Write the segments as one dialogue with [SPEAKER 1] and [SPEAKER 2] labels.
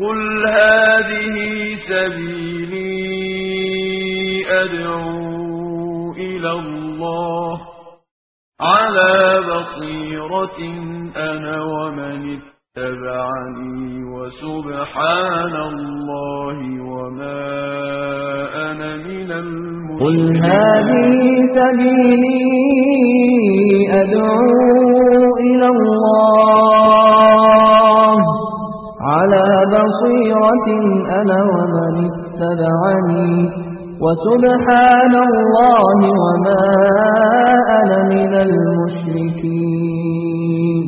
[SPEAKER 1] قل هذه سبيلي أدعو إلى الله على بصيرة أنا ومن اتبعني وسبحان الله وما أنا من
[SPEAKER 2] قل
[SPEAKER 1] المشركين
[SPEAKER 2] هذه سبيلي أدعو إلى الله على بصيرة أنا ومن اتبعني وسبحان الله وما أنا من المشركين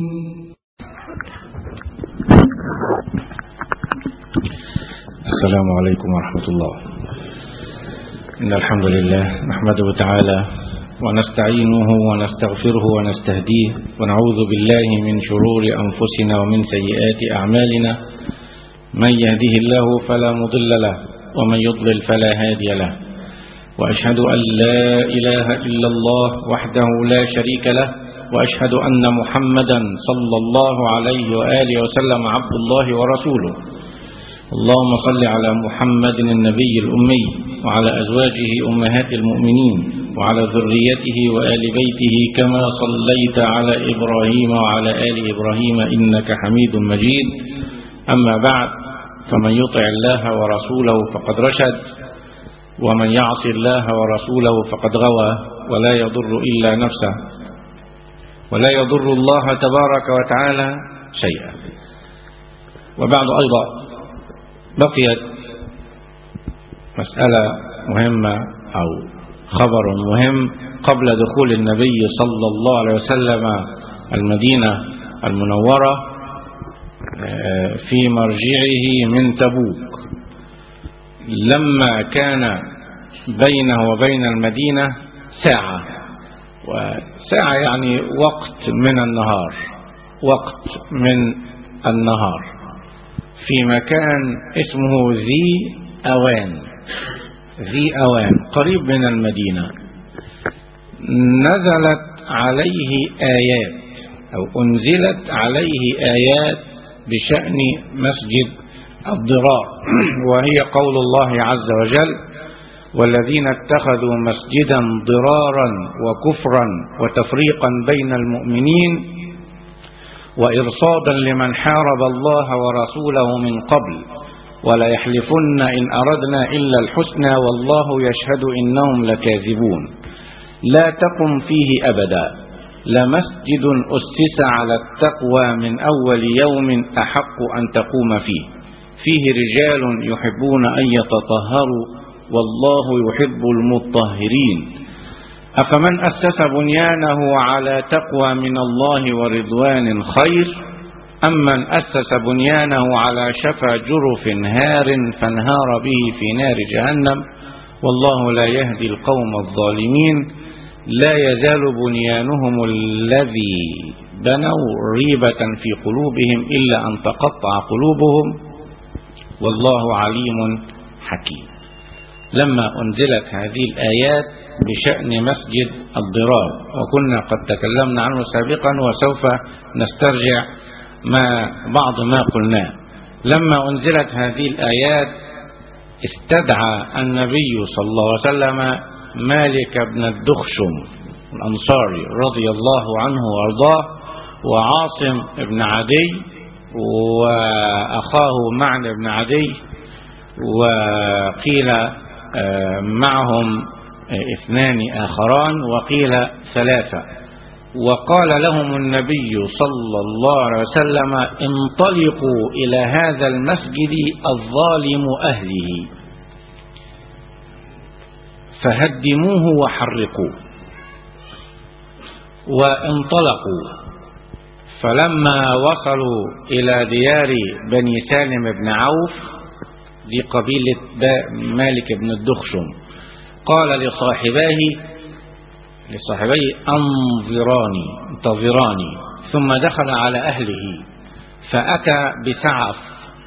[SPEAKER 3] السلام عليكم ورحمة الله إن الحمد لله نحمده تعالى ونستعينه ونستغفره ونستهديه ونعوذ بالله من شرور أنفسنا ومن سيئات أعمالنا من يهده الله فلا مضل له ومن يضلل فلا هادي له وأشهد أن لا إله إلا الله وحده لا شريك له وأشهد أن محمدا صلى الله عليه وآله وسلم عبد الله ورسوله اللهم صل على محمد النبي الأمي وعلى أزواجه أمهات المؤمنين وعلى ذريته وآل بيته كما صليت على إبراهيم وعلى آل إبراهيم إنك حميد مجيد أما بعد فمن يطع الله ورسوله فقد رشد ومن يعص الله ورسوله فقد غوى ولا يضر إلا نفسه ولا يضر الله تبارك وتعالى شيئا وبعد أيضا بقيت مسألة مهمة أو خبر مهم قبل دخول النبي صلى الله عليه وسلم المدينة المنورة في مرجعه من تبوك لما كان بينه وبين المدينة ساعة وساعة يعني وقت من النهار وقت من النهار في مكان اسمه ذي أوان ذي أوان قريب من المدينة نزلت عليه آيات أو أنزلت عليه آيات بشأن مسجد الضرار وهي قول الله عز وجل والذين اتخذوا مسجدا ضرارا وكفرا وتفريقا بين المؤمنين وإرصادا لمن حارب الله ورسوله من قبل ولا يحلفن إن أردنا إلا الحسنى والله يشهد إنهم لكاذبون لا تقم فيه أبدا لمسجد أسس على التقوى من أول يوم أحق أن تقوم فيه فيه رجال يحبون أن يتطهروا والله يحب المطهرين أفمن أسس بنيانه على تقوى من الله ورضوان خير أم من أسس بنيانه على شفا جرف هار فانهار به في نار جهنم والله لا يهدي القوم الظالمين لا يزال بنيانهم الذي بنوا ريبة في قلوبهم إلا أن تقطع قلوبهم والله عليم حكيم لما أنزلت هذه الآيات بشأن مسجد الضرار وكنا قد تكلمنا عنه سابقا وسوف نسترجع ما بعض ما قلناه لما أنزلت هذه الآيات استدعى النبي صلى الله عليه وسلم مالك بن الدخشم الأنصاري رضي الله عنه وأرضاه وعاصم بن عدي وأخاه معن بن عدي وقيل معهم اثنان آخران وقيل ثلاثة وقال لهم النبي صلى الله عليه وسلم انطلقوا إلى هذا المسجد الظالم أهله فهدموه وحرقوه وانطلقوا فلما وصلوا إلى ديار بني سالم بن عوف دي قبيلة مالك بن الدخشم قال لصاحبيه لصاحبيه انظراني انتظراني ثم دخل على أهله فأتى بسعف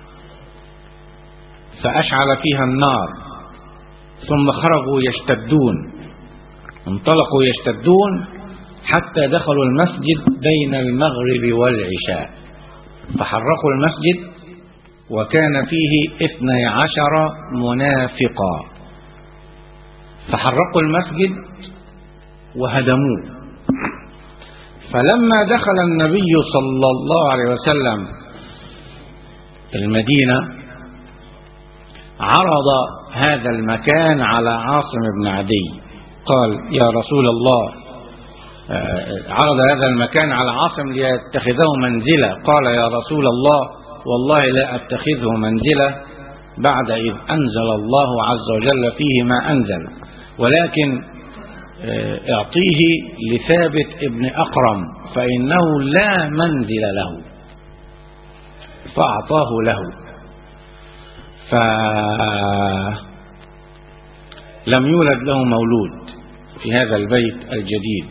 [SPEAKER 3] فأشعل فيها النار ثم خرجوا يشتدون انطلقوا يشتدون حتى دخلوا المسجد بين المغرب والعشاء فحرقوا المسجد وكان فيه اثني عشر منافقا فحرقوا المسجد وهدموه فلما دخل النبي صلى الله عليه وسلم المدينة عرض هذا المكان على عاصم بن عدي قال يا رسول الله عرض هذا المكان على عاصم ليتخذه منزلة قال يا رسول الله والله لا أتخذه منزلة بعد إذ أنزل الله عز وجل فيه ما أنزل ولكن اعطيه لثابت ابن أقرم فإنه لا منزل له فأعطاه له فلم يولد له مولود في هذا البيت الجديد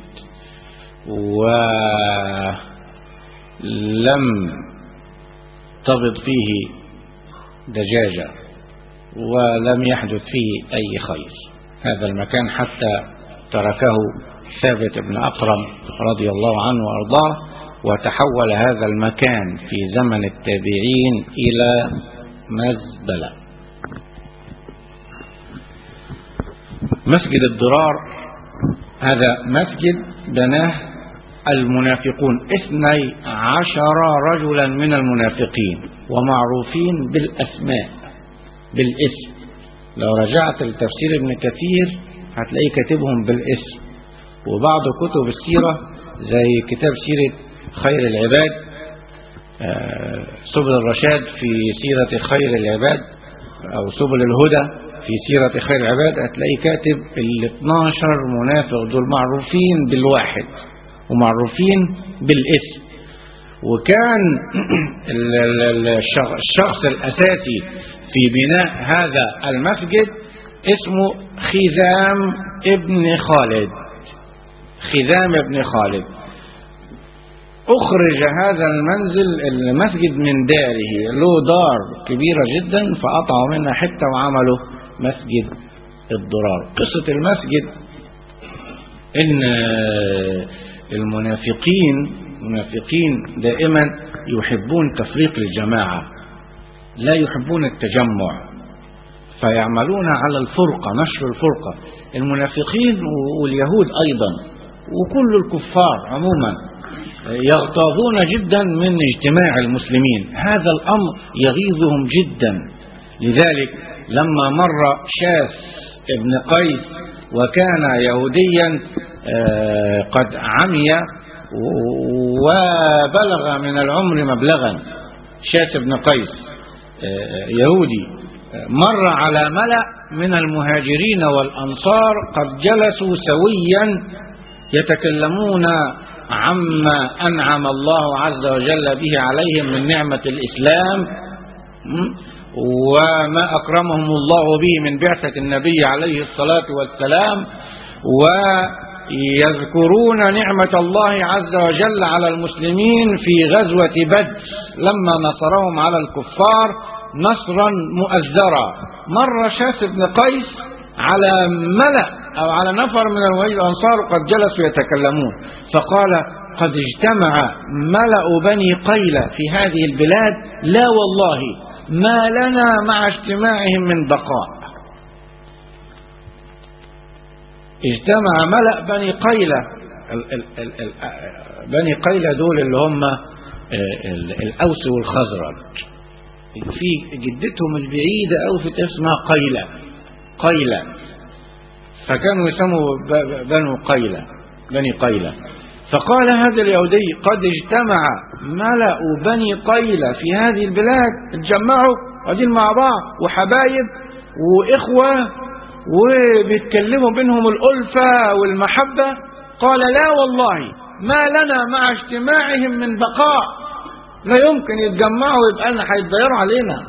[SPEAKER 3] ولم تبض فيه دجاجة ولم يحدث فيه أي خير هذا المكان حتى تركه ثابت بن أقرم رضي الله عنه وأرضاه وتحول هذا المكان في زمن التابعين إلى مزبلة مسجد الضرار هذا مسجد بناه المنافقون اثني عشر رجلا من المنافقين ومعروفين بالأسماء بالاسم لو رجعت لتفسير ابن كثير هتلاقيه كاتبهم بالاسم وبعض كتب السيرة زي كتاب سيرة خير العباد سبل الرشاد في سيرة خير العباد أو سبل الهدى في سيرة خير العباد هتلاقيه كاتب ال 12 منافق دول معروفين بالواحد ومعروفين بالاسم وكان الشخص الأساسي في بناء هذا المسجد اسمه خذام ابن خالد خذام ابن خالد أخرج هذا المنزل المسجد من داره له دار كبيرة جدا فقطعوا منها حتة وعملوا مسجد الضرار قصة المسجد إن المنافقين المنافقين دائما يحبون تفريق الجماعة لا يحبون التجمع فيعملون على الفرقة نشر الفرقة المنافقين واليهود أيضا وكل الكفار عموما يغتاظون جدا من اجتماع المسلمين هذا الأمر يغيظهم جدا لذلك لما مر شاس ابن قيس وكان يهوديا قد عمي وبلغ من العمر مبلغا شاس بن قيس يهودي مر على ملأ من المهاجرين والأنصار قد جلسوا سويا يتكلمون عما أنعم الله عز وجل به عليهم من نعمة الإسلام وما أكرمهم الله به من بعثة النبي عليه الصلاة والسلام ويذكرون نعمة الله عز وجل على المسلمين في غزوة بدر لما نصرهم على الكفار نصرا مؤزرا مر شاس بن قيس على ملأ أو على نفر من المهاجرين الأنصار قد جلسوا يتكلمون فقال قد اجتمع ملأ بني قيلة في هذه البلاد لا والله ما لنا مع اجتماعهم من بقاء اجتمع ملأ بني قيلة ال ال ال ال بني قيلة دول اللي هم الأوس والخزرج في جدتهم البعيدة أو في اسمها قيلة قيلة فكانوا يسموا بنو قيلة بني قيلة فقال هذا اليهودي قد اجتمع ملأ بني قيلة في هذه البلاد اتجمعوا قاعدين مع بعض وحبايب وإخوة وبيتكلموا بينهم الألفة والمحبة قال لا والله ما لنا مع اجتماعهم من بقاء لا يمكن يتجمعوا ويبقى لنا هيتضيروا علينا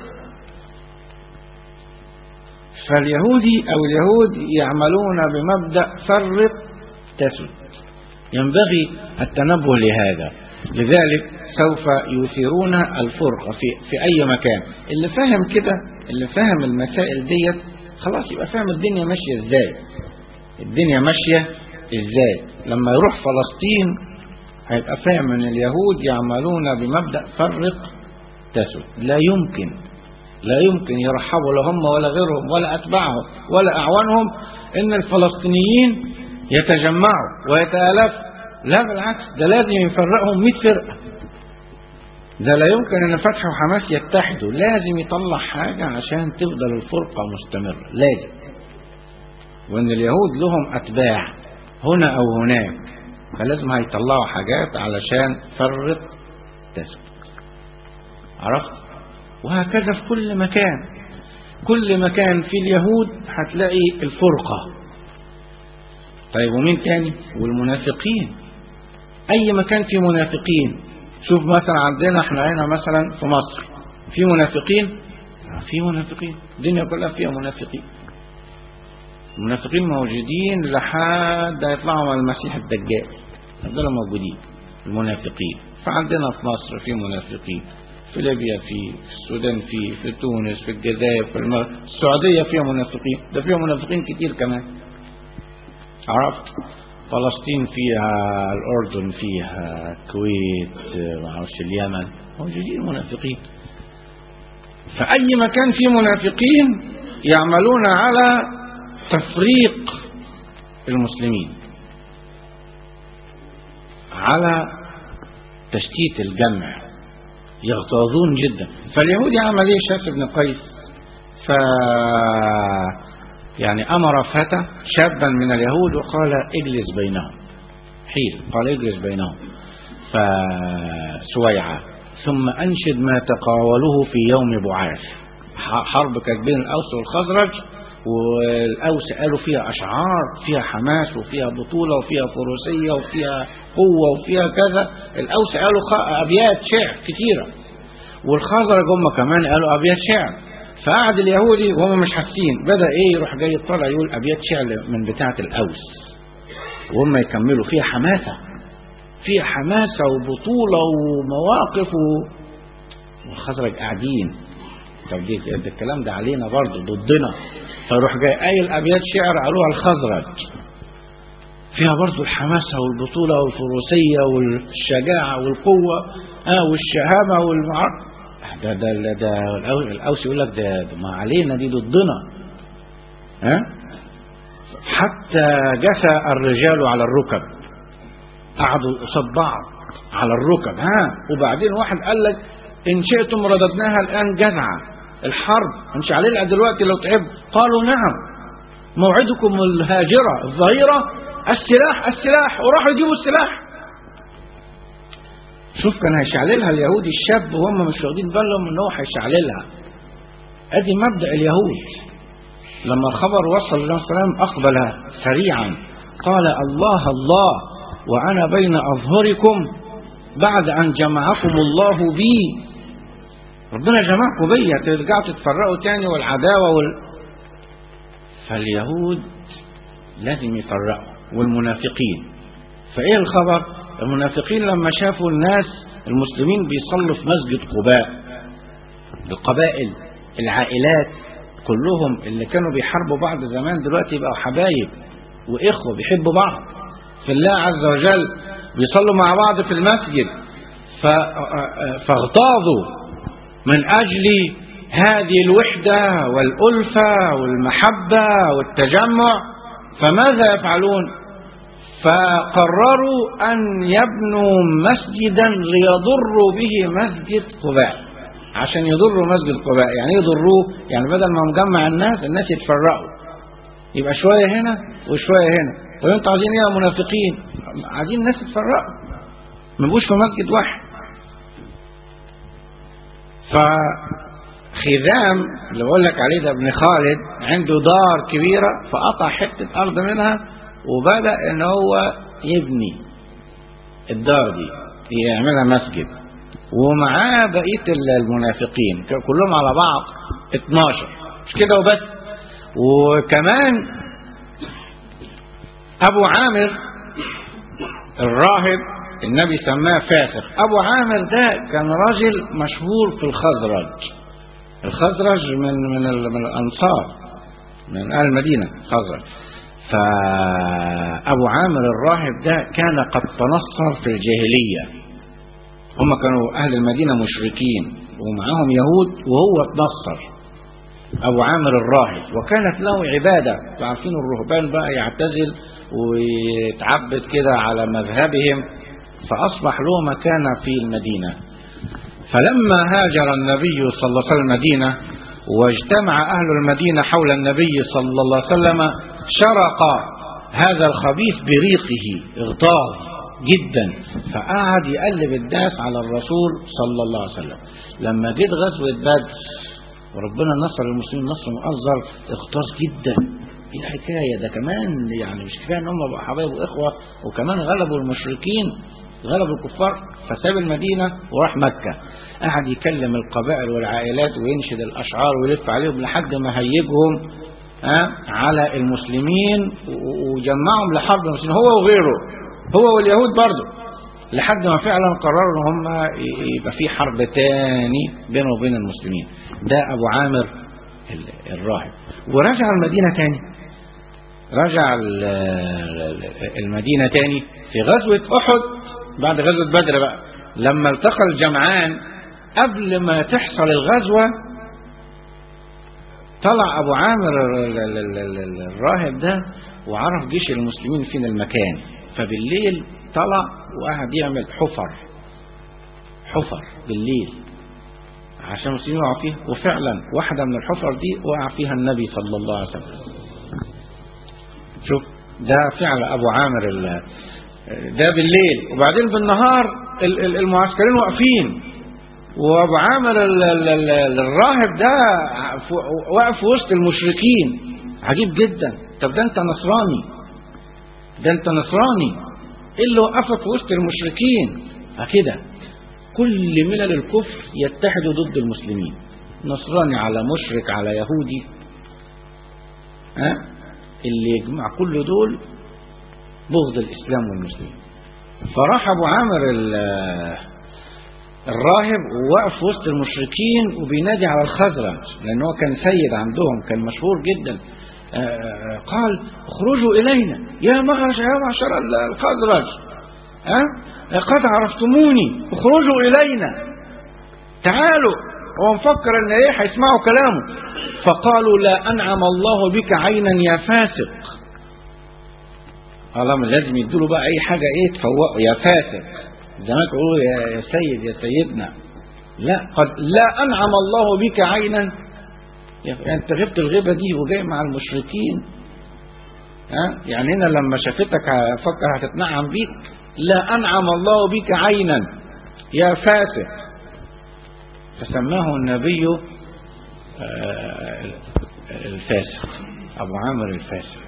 [SPEAKER 3] فاليهودي أو اليهود يعملون بمبدأ فرق تسد ينبغي التنبه لهذا لذلك سوف يثيرون الفرقة في, في أي مكان اللي فاهم كده اللي فاهم المسائل ديت خلاص يبقى فاهم الدنيا ماشية ازاي الدنيا ماشية ازاي لما يروح فلسطين هيبقى فاهم ان اليهود يعملون بمبدأ فرق تسد لا يمكن لا يمكن يرحبوا لا هم ولا غيرهم ولا أتباعهم ولا أعوانهم إن الفلسطينيين يتجمعوا ويتآلفوا لا بالعكس ده لازم يفرقهم 100 فرقة ده لا يمكن ان فتح وحماس يتحدوا لازم يطلع حاجة عشان تفضل الفرقة مستمرة لازم وان اليهود لهم اتباع هنا او هناك فلازم هيطلعوا حاجات علشان فرق تثبت عرفت وهكذا في كل مكان كل مكان في اليهود هتلاقي الفرقة طيب ومين تاني والمنافقين اي مكان فيه منافقين شوف مثلا عندنا احنا هنا مثلا في مصر في منافقين في منافقين الدنيا كلها فيها منافقين المنافقين موجودين لحد يطلعوا مع المسيح الدجال دول موجودين المنافقين فعندنا في مصر في منافقين في ليبيا في في السودان في في تونس في الجزائر في المغرب السعودية فيها منافقين ده فيها منافقين كتير كمان عرفت فلسطين فيها الأردن فيها الكويت ما اعرفش اليمن موجودين منافقين فأي مكان فيه منافقين يعملون على تفريق المسلمين على تشتيت الجمع يغتاظون جدا فاليهود يعمل ايه شاس بن قيس ف يعني امر فتى شابا من اليهود وقال اجلس بينهم حيل قال اجلس بينهم فسويعة ثم انشد ما تقاوله في يوم بعاث حرب كانت بين الاوس والخزرج والاوس قالوا فيها اشعار فيها حماس وفيها بطوله وفيها فروسيه وفيها قوه وفيها كذا الاوس قالوا ابيات شعر كتيره والخزرج هم كمان قالوا ابيات شعر فقعد اليهودي وهم مش حاسين بدا ايه يروح جاي يطلع يقول ابيات شعر من بتاعه الاوس وهم يكملوا فيها حماسه فيها حماسه وبطوله ومواقف و... والخزرج قاعدين طب دي ده الكلام ده علينا برضه ضدنا فيروح جاي قايل ابيات شعر قالوها الخزرج فيها برضه الحماسه والبطوله والفروسيه والشجاعه والقوه اه والشهامه والمعركه ده ده ده الاوس يقول لك ده, ده ما علينا دي ضدنا ها حتى جثى الرجال على الركب قعدوا قصاد بعض على الركب ها وبعدين واحد قال لك ان شئتم رددناها الان جذعه الحرب مش علينا دلوقتي لو تعب قالوا نعم موعدكم الهاجره الظهيره السلاح السلاح وراحوا يجيبوا السلاح شوف كان هيشعللها اليهودي الشاب وهم مش واخدين بالهم ان هو هيشعللها ادي مبدا اليهود لما الخبر وصل للنبي صلى الله عليه وسلم اقبل سريعا قال الله الله وانا بين اظهركم بعد ان جمعكم الله بي ربنا جمعكم بيا ترجعوا تتفرقوا تاني والعداوه وال فاليهود لازم يفرقوا والمنافقين فايه الخبر المنافقين لما شافوا الناس المسلمين بيصلوا في مسجد قباء القبائل العائلات كلهم اللي كانوا بيحاربوا بعض زمان دلوقتي بقوا حبايب واخوه بيحبوا بعض في الله عز وجل بيصلوا مع بعض في المسجد فاغتاظوا من اجل هذه الوحده والالفه والمحبه والتجمع فماذا يفعلون فقرروا أن يبنوا مسجدا ليضروا به مسجد قباء عشان يضروا مسجد قباء يعني يضروه يعني بدل ما مجمع الناس الناس يتفرقوا يبقى شوية هنا وشوية هنا طب انتوا عايزين ايه يا منافقين عايزين الناس يتفرقوا ما يبقوش في مسجد واحد فخذام اللي بقول لك عليه ده ابن خالد عنده دار كبيرة فقطع حتة أرض منها وبدأ ان هو يبني الدار دي يعملها مسجد ومعاه بقية المنافقين كلهم على بعض 12 مش كده وبس وكمان ابو عامر الراهب النبي سماه فاسق ابو عامر ده كان راجل مشهور في الخزرج الخزرج من من, من الانصار من اهل المدينه خزرج فأبو عامر الراهب ده كان قد تنصر في الجاهلية هم كانوا أهل المدينة مشركين ومعاهم يهود وهو اتنصر أبو عامر الراهب وكانت له عبادة عارفين الرهبان بقى يعتزل ويتعبد كده على مذهبهم فأصبح له مكانة في المدينة فلما هاجر النبي صلى الله عليه وسلم المدينة واجتمع أهل المدينة حول النبي صلى الله عليه وسلم شرق هذا الخبيث بريقه اغتاظ جدا فقعد يقلب الناس على الرسول صلى الله عليه وسلم لما جيت غزوة بدر وربنا نصر المسلمين نصر مؤزر اختار جدا ايه الحكايه ده كمان يعني مش كفايه ان هم بقوا حبايب واخوه وكمان غلبوا المشركين غلبوا الكفار فساب المدينه وراح مكه قعد يكلم القبائل والعائلات وينشد الاشعار ويلف عليهم لحد ما هيجهم ها على المسلمين وجمعهم لحرب المسلمين هو وغيره هو واليهود برضه لحد ما فعلا قرروا ان هم يبقى في حرب تاني بينه وبين المسلمين ده ابو عامر الراهب ورجع المدينه تاني رجع المدينه تاني في غزوه احد بعد غزوه بدر بقى لما التقى الجمعان قبل ما تحصل الغزوه طلع ابو عامر الراهب ده وعرف جيش المسلمين فين المكان فبالليل طلع وقعد يعمل حفر حفر بالليل عشان المسلمين يقعوا فيها وفعلا واحدة من الحفر دي وقع فيها النبي صلى الله عليه وسلم شوف ده فعل أبو عامر ده بالليل وبعدين بالنهار المعسكرين واقفين وأبو عامر الراهب ده واقف وسط المشركين عجيب جدا طب ده انت نصراني ده انت نصراني ايه اللي وقفك وسط المشركين كده كل ملل الكفر يتحدوا ضد المسلمين نصراني على مشرك على يهودي ها اللي يجمع كل دول بغض الاسلام والمسلمين فراح ابو عامر الراهب ووقف وسط المشركين وبينادي على الخزرج لان هو كان سيد عندهم كان مشهور جدا قال اخرجوا إلينا يا معشر يا معشر الخزرج أه؟ قد عرفتموني اخرجوا إلينا تعالوا هو مفكر ان ايه هيسمعوا كلامه فقالوا لا انعم الله بك عينا يا فاسق الله لازم يدوا بقى اي حاجه ايه تفوقه يا فاسق زمان يقولوا يا سيد يا سيدنا لا قد لا انعم الله بك عينا يعني انت غبت الغيبه دي وجاي مع المشركين ها يعني هنا لما شافتك هفكر هتتنعم بيك لا انعم الله بك عينا يا فاسق فسماه النبي الفاسق ابو عامر الفاسق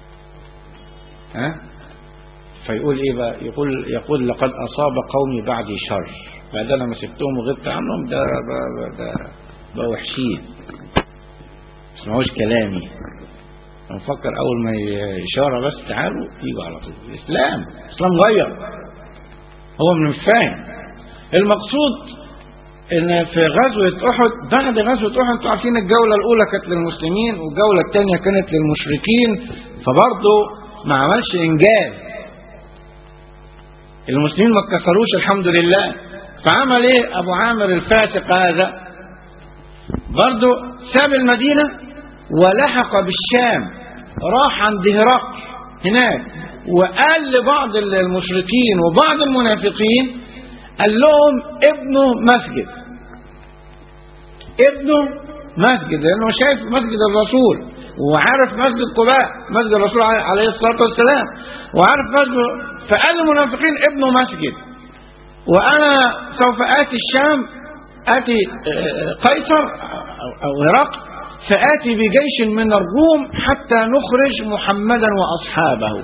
[SPEAKER 3] ها فيقول ايه بقى يقول يقول لقد اصاب قومي بعدي شر بعد لما سبتهم وغبت عنهم ده ده ده, ده وحشين اسمعوش كلامي نفكر اول ما اشاره بس تعالوا يجوا على طول الاسلام الاسلام غير هو من مش فاهم المقصود ان في غزوه احد بعد غزوه احد انتوا عارفين الجوله الاولى كانت للمسلمين والجوله الثانيه كانت للمشركين فبرضه ما عملش انجاز المسلمين ما اتكسروش الحمد لله فعمل ايه ابو عامر الفاسق هذا برضه ساب المدينه ولحق بالشام راح عند هرقل هناك وقال لبعض المشركين وبعض المنافقين قال لهم ابنه مسجد ابنه مسجد لانه شايف مسجد الرسول وعارف مسجد قباء مسجد الرسول عليه الصلاه والسلام وعارف مسجد فقال للمنافقين ابنه مسجد وانا سوف اتي الشام اتي قيصر او هرقل فآتي بجيش من الروم حتى نخرج محمدا وأصحابه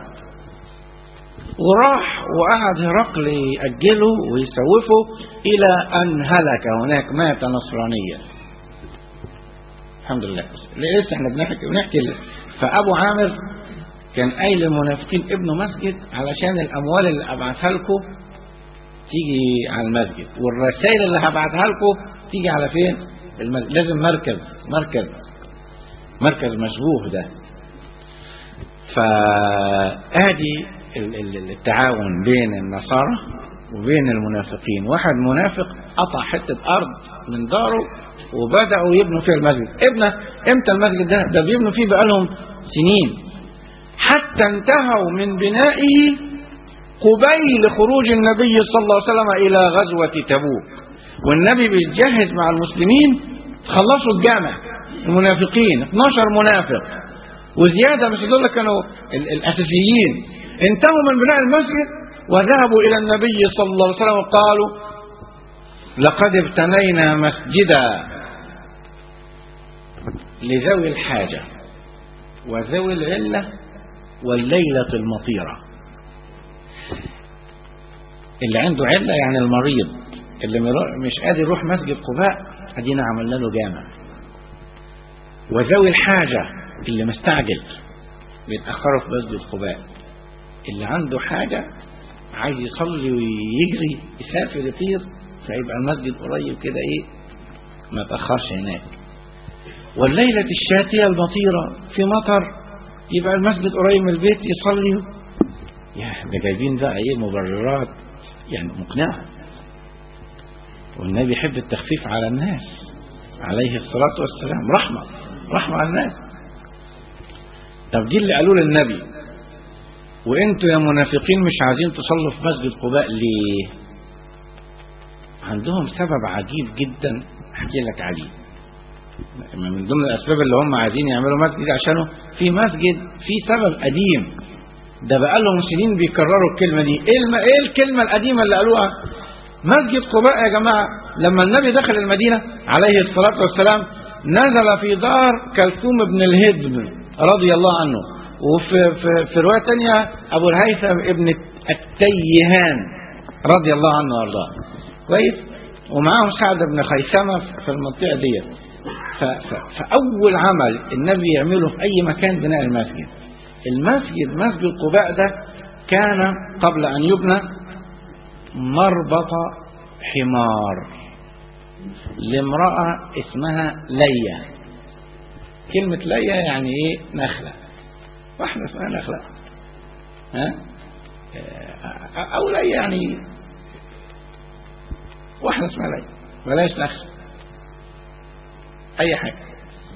[SPEAKER 3] وراح وقعد هرقل يأجله ويسوفه إلى أن هلك هناك مات نصرانيا الحمد لله لسه احنا بنحكي بنحكي فأبو عامر كان قايل للمنافقين ابنه مسجد علشان الأموال اللي أبعتها لكم تيجي على المسجد والرسائل اللي هبعتها لكم تيجي على فين؟ المسجد لازم مركز مركز مركز مشبوه ده فادي التعاون بين النصارى وبين المنافقين واحد منافق قطع حتة أرض من داره وبدأوا يبنوا فيها المسجد ابنه امتى المسجد ده ده بيبنوا فيه بقالهم سنين حتى انتهوا من بنائه قبيل خروج النبي صلى الله عليه وسلم إلى غزوة تبوك والنبي بيتجهز مع المسلمين خلصوا الجامع المنافقين 12 منافق وزيادة مش دول كانوا ال- الأساسيين انتهوا من بناء المسجد وذهبوا إلى النبي صلى الله عليه وسلم وقالوا لقد ابتنينا مسجدا لذوي الحاجة وذوي العلة والليلة المطيرة اللي عنده علة يعني المريض اللي مرا- مش قادر يروح مسجد قباء ادينا عملنا له جامع وذوي الحاجة اللي مستعجل بيتأخروا في مسجد قباء اللي عنده حاجة عايز يصلي ويجري يسافر يطير فيبقى المسجد قريب كده ايه ما تأخرش هناك والليلة الشاتية المطيرة في مطر يبقى المسجد قريب من البيت يصلي يا ده جايبين بقى ايه مبررات يعني مقنعة والنبي يحب التخفيف على الناس عليه الصلاة والسلام رحمة رحمة على الناس طب دي اللي قالوه للنبي وانتوا يا منافقين مش عايزين تصلوا في مسجد قباء ليه عندهم سبب عجيب جدا احكي لك عليه من ضمن الاسباب اللي هم عايزين يعملوا مسجد عشانه في مسجد في سبب قديم ده بقى لهم سنين بيكرروا الكلمه دي ايه الم... ايه الكلمه القديمه اللي قالوها مسجد قباء يا جماعه لما النبي دخل المدينه عليه الصلاه والسلام نزل في دار كلثوم بن الهدم رضي الله عنه وفي في, في روايه ثانيه ابو الهيثم ابن التيهان رضي الله عنه وارضاه كويس ومعاهم سعد بن خيثمه في المنطقه ديت ف- ف- فاول عمل النبي يعمله في اي مكان بناء المسجد المسجد مسجد قباء ده كان قبل ان يبنى مربط حمار لامرأة اسمها ليا كلمة ليا يعني ايه نخلة واحدة اسمها نخلة ها آه، او ليا يعني واحدة اسمها ليا بلاش نخلة اي حاجة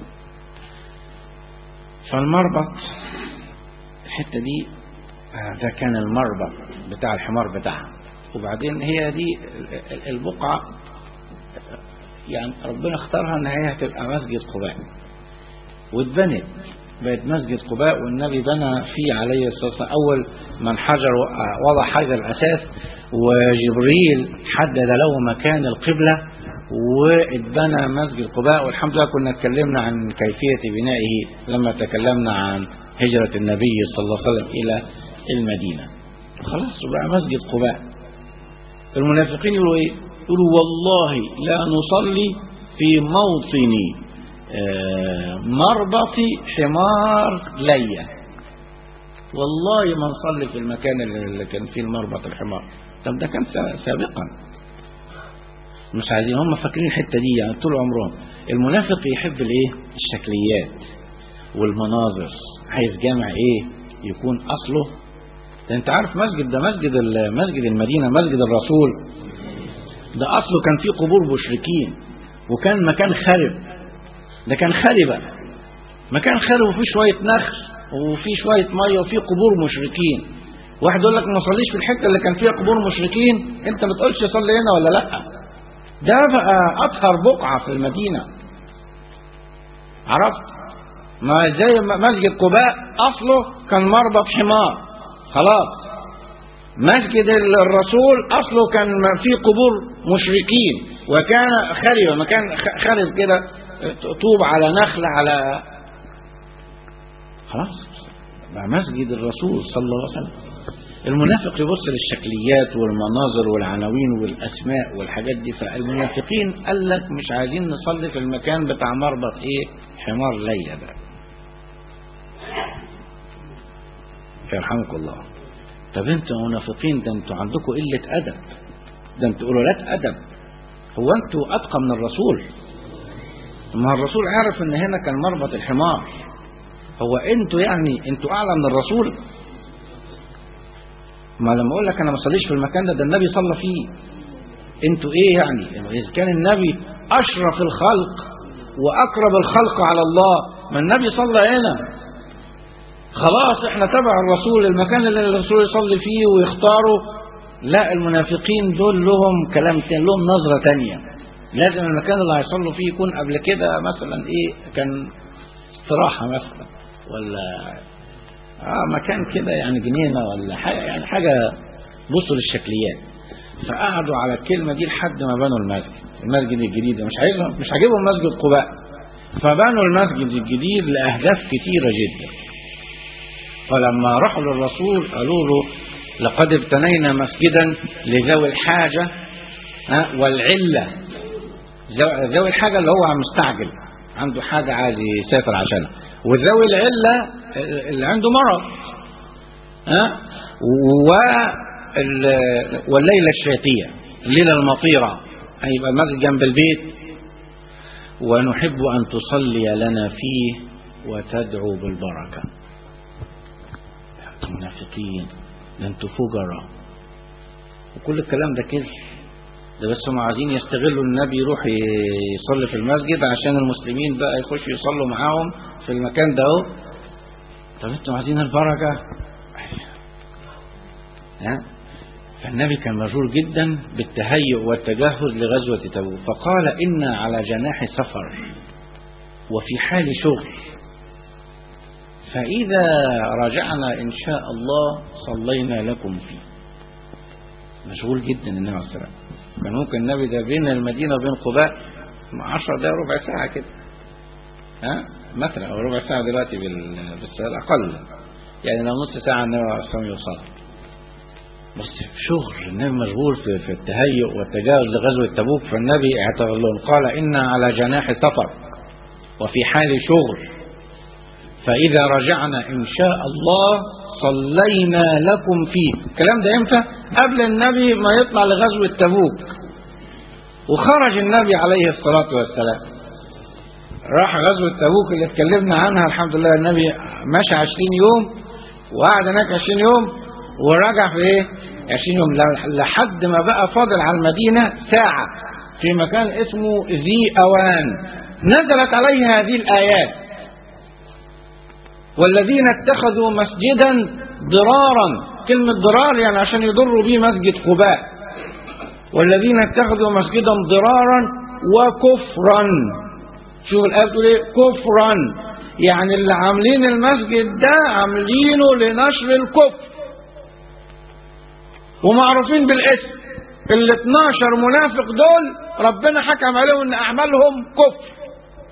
[SPEAKER 3] فالمربط الحتة دي آه، ده كان المربط بتاع الحمار بتاعها وبعدين هي دي ال- ال- البقعة يعني ربنا اختارها ان هي هتبقى مسجد قباء واتبنت بقت مسجد قباء والنبي بنى فيه عليه الصلاة والسلام أول من حجر وضع حجر الأساس وجبريل حدد له مكان القبلة واتبنى مسجد قباء والحمد لله كنا اتكلمنا عن كيفية بنائه لما تكلمنا عن هجرة النبي صلى الله عليه وسلم إلى المدينة خلاص بقى مسجد قباء المنافقين يقولوا ايه يقولوا والله لا نصلي في موطن آه، مربط حمار ليا والله ما نصلي في المكان اللي اللي كان فيه المربط الحمار طب ده كان سا- سابقا مش عايزين هم فاكرين الحته دي يعني طول عمرهم المنافق يحب الايه الشكليات والمناظر عايز جامع ايه يكون اصله ده انت عارف مسجد ده مسجد ال- مسجد المدينه مسجد الرسول ده اصله كان فيه قبور مشركين وكان مكان خرب ده كان خربة مكان خرب وفيه شوية نخل وفيه شوية مية وفيه قبور مشركين واحد يقول لك ما صليش في الحتة اللي كان فيها قبور مشركين انت ما تقولش صلي هنا ولا لا ده بقى اطهر بقعة في المدينة عرفت ما زي ما مسجد قباء اصله كان مربط حمار خلاص مسجد الرسول اصله كان فيه قبور مشركين وكان خرب مكان خ- خرب كده طوب على نخل على خلاص بقى مسجد الرسول صلى الله عليه وسلم المنافق يبص للشكليات والمناظر والعناوين والاسماء والحاجات دي فالمنافقين قال لك مش عايزين نصلي في المكان بتاع مربط ايه حمار ليا ده يرحمك الله طب انتوا منافقين ده انتوا عندكم قله ادب ده انتوا قلالات ادب هو انتوا اتقى من الرسول ما الرسول عارف ان هنا كان مربط الحمار هو انتوا يعني انتوا اعلى من الرسول ما لما اقول لك انا ما اصليش في المكان ده ده النبي صلى فيه انتوا ايه يعني اذا كان النبي اشرف الخلق واقرب الخلق على الله ما النبي صلى هنا خلاص احنا تبع الرسول المكان اللي الرسول يصلي فيه ويختاره لا المنافقين دول لهم كلام تاني لهم نظرة تانية لازم المكان اللي هيصلوا فيه يكون قبل كده مثلا ايه كان استراحة مثلا ولا اه مكان كده يعني جنينة ولا حاجة يعني حاجة بصوا للشكليات فقعدوا على الكلمة دي لحد ما بنوا المسجد المسجد الجديد مش عايزهم مش عاجبهم مسجد قباء فبنوا المسجد الجديد لأهداف كتيرة جدا فلما راحوا للرسول قالوا له لقد ابتنينا مسجدا لذوي الحاجة ها والعلة ذو- ذوي الحاجة اللي هو مستعجل عنده حاجة عايز يسافر عشانها وذوي العلة اللي عنده مرض ها وال- والليلة الشاتية الليلة المطيرة هيبقى المسجد جنب البيت ونحب أن تصلي لنا فيه وتدعو بالبركة أنتم منافقين ده انتوا فجراء وكل الكلام ده كذب ده بس هم عايزين يستغلوا النبي يروح يصلي في المسجد عشان المسلمين بقى يخشوا يصلوا معاهم في المكان ده اهو طب انتوا عايزين البركه ها فالنبي كان مشغول جدا بالتهيؤ والتجهز لغزوة تبوك فقال إنا على جناح سفر وفي حال شغل فإذا رجعنا إن شاء الله صلينا لكم فيه مشغول جدا النبي عليه الصلاة والسلام كان ممكن النبي ده بين المدينة وبين قباء 10 دقايق ربع ساعة كده ها مثلا أو ربع ساعة دلوقتي بال- بالسيارة أقل يعني لو نص ساعة النبي عليه الصلاة والسلام يوصل بس شغل النبي مشغول في, في التهيؤ والتجاوز لغزوة تبوك فالنبي اعتذر لهم قال إنا على جناح سفر وفي حال شغل فإذا رجعنا إن شاء الله صلينا لكم فيه الكلام ده امتى قبل النبي ما يطلع لغزوة تبوك وخرج النبي عليه الصلاة والسلام راح غزوة تبوك اللي اتكلمنا عنها الحمد لله النبي مشى 20 يوم وقعد هناك 20 يوم ورجع في ايه 20 يوم لحد ما بقى فاضل على المدينة ساعة في مكان اسمه ذي أوان نزلت عليه هذه الآيات والذين اتخذوا مسجدا ضرارا كلمة ضرار يعني عشان يضروا به مسجد قباء والذين اتخذوا مسجدا ضرارا وكفرا شوف الآية بتقول ايه كفرا يعني اللي عاملين المسجد ده عاملينه لنشر الكفر ومعروفين بالاسم ال 12 منافق دول ربنا حكم عليهم ان اعمالهم كفر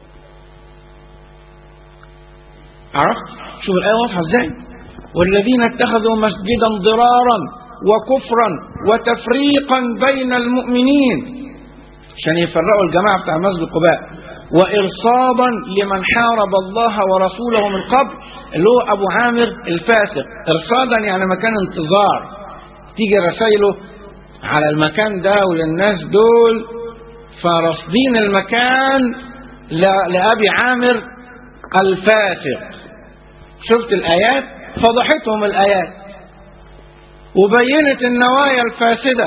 [SPEAKER 3] عرفت شوف الآية واضحة ازاي والذين اتخذوا مسجدا ضرارا وكفرا وتفريقا بين المؤمنين عشان يفرقوا الجماعة بتاع مسجد قباء وإرصادا لمن حارب الله ورسوله من قبل اللي هو أبو عامر الفاسق إرصادا يعني مكان انتظار تيجي رسائله على المكان ده وللناس دول فرصدين المكان ل- لأبي عامر الفاسق شفت الآيات فضحتهم الآيات وبينت النوايا الفاسدة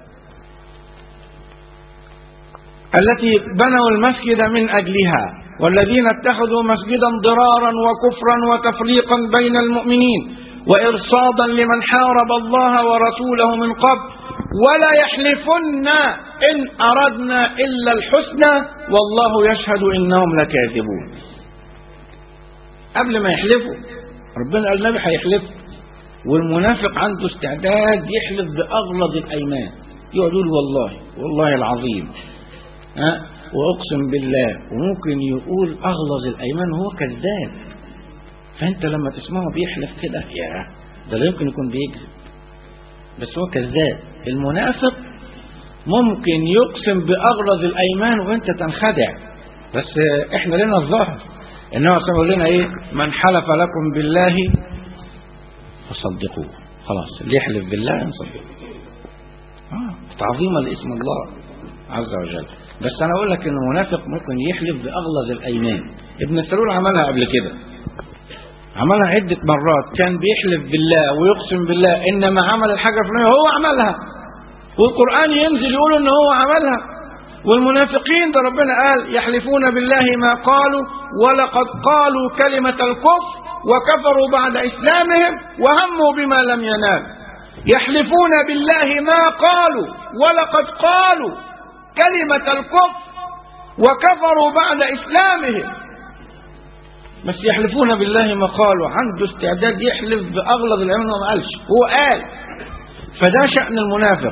[SPEAKER 3] التي بنوا المسجد من أجلها والذين اتخذوا مسجدا ضرارا وكفرا وتفريقا بين المؤمنين وإرصادا لمن حارب الله ورسوله من قبل ولا يحلفن إن أردنا إلا الحسنى والله يشهد إنهم لكاذبون قبل ما يحلفوا ربنا قال النبي هيحلف والمنافق عنده استعداد يحلف بأغلظ الأيمان يقعد يقول والله والله العظيم ها وأقسم بالله وممكن يقول أغلظ الأيمان هو كذاب فأنت لما تسمعه بيحلف كده يا ده لا يمكن يكون بيكذب بس هو كذاب المنافق ممكن يقسم بأغلظ الأيمان وأنت تنخدع بس إحنا لنا الظهر إنما سيقول لنا إيه من حلف لكم بالله فصدقوه خلاص اللي يحلف بالله نصدقه آه. تعظيما لاسم الله عز وجل بس أنا أقول لك إن المنافق ممكن يحلف بأغلظ الأيمان ابن سلول عملها قبل كده عملها عدة مرات كان بيحلف بالله ويقسم بالله إنما عمل الحاجة الفلانية هو عملها والقرآن ينزل يقول إن هو عملها والمنافقين ده ربنا قال يحلفون بالله ما قالوا ولقد قالوا كلمة الكفر وكفروا بعد إسلامهم وهموا بما لم ينال يحلفون بالله ما قالوا ولقد قالوا كلمة الكفر وكفروا بعد إسلامهم بس يحلفون بالله ما قالوا عنده استعداد يحلف بأغلظ العلم ما قالش هو قال فده شأن المنافق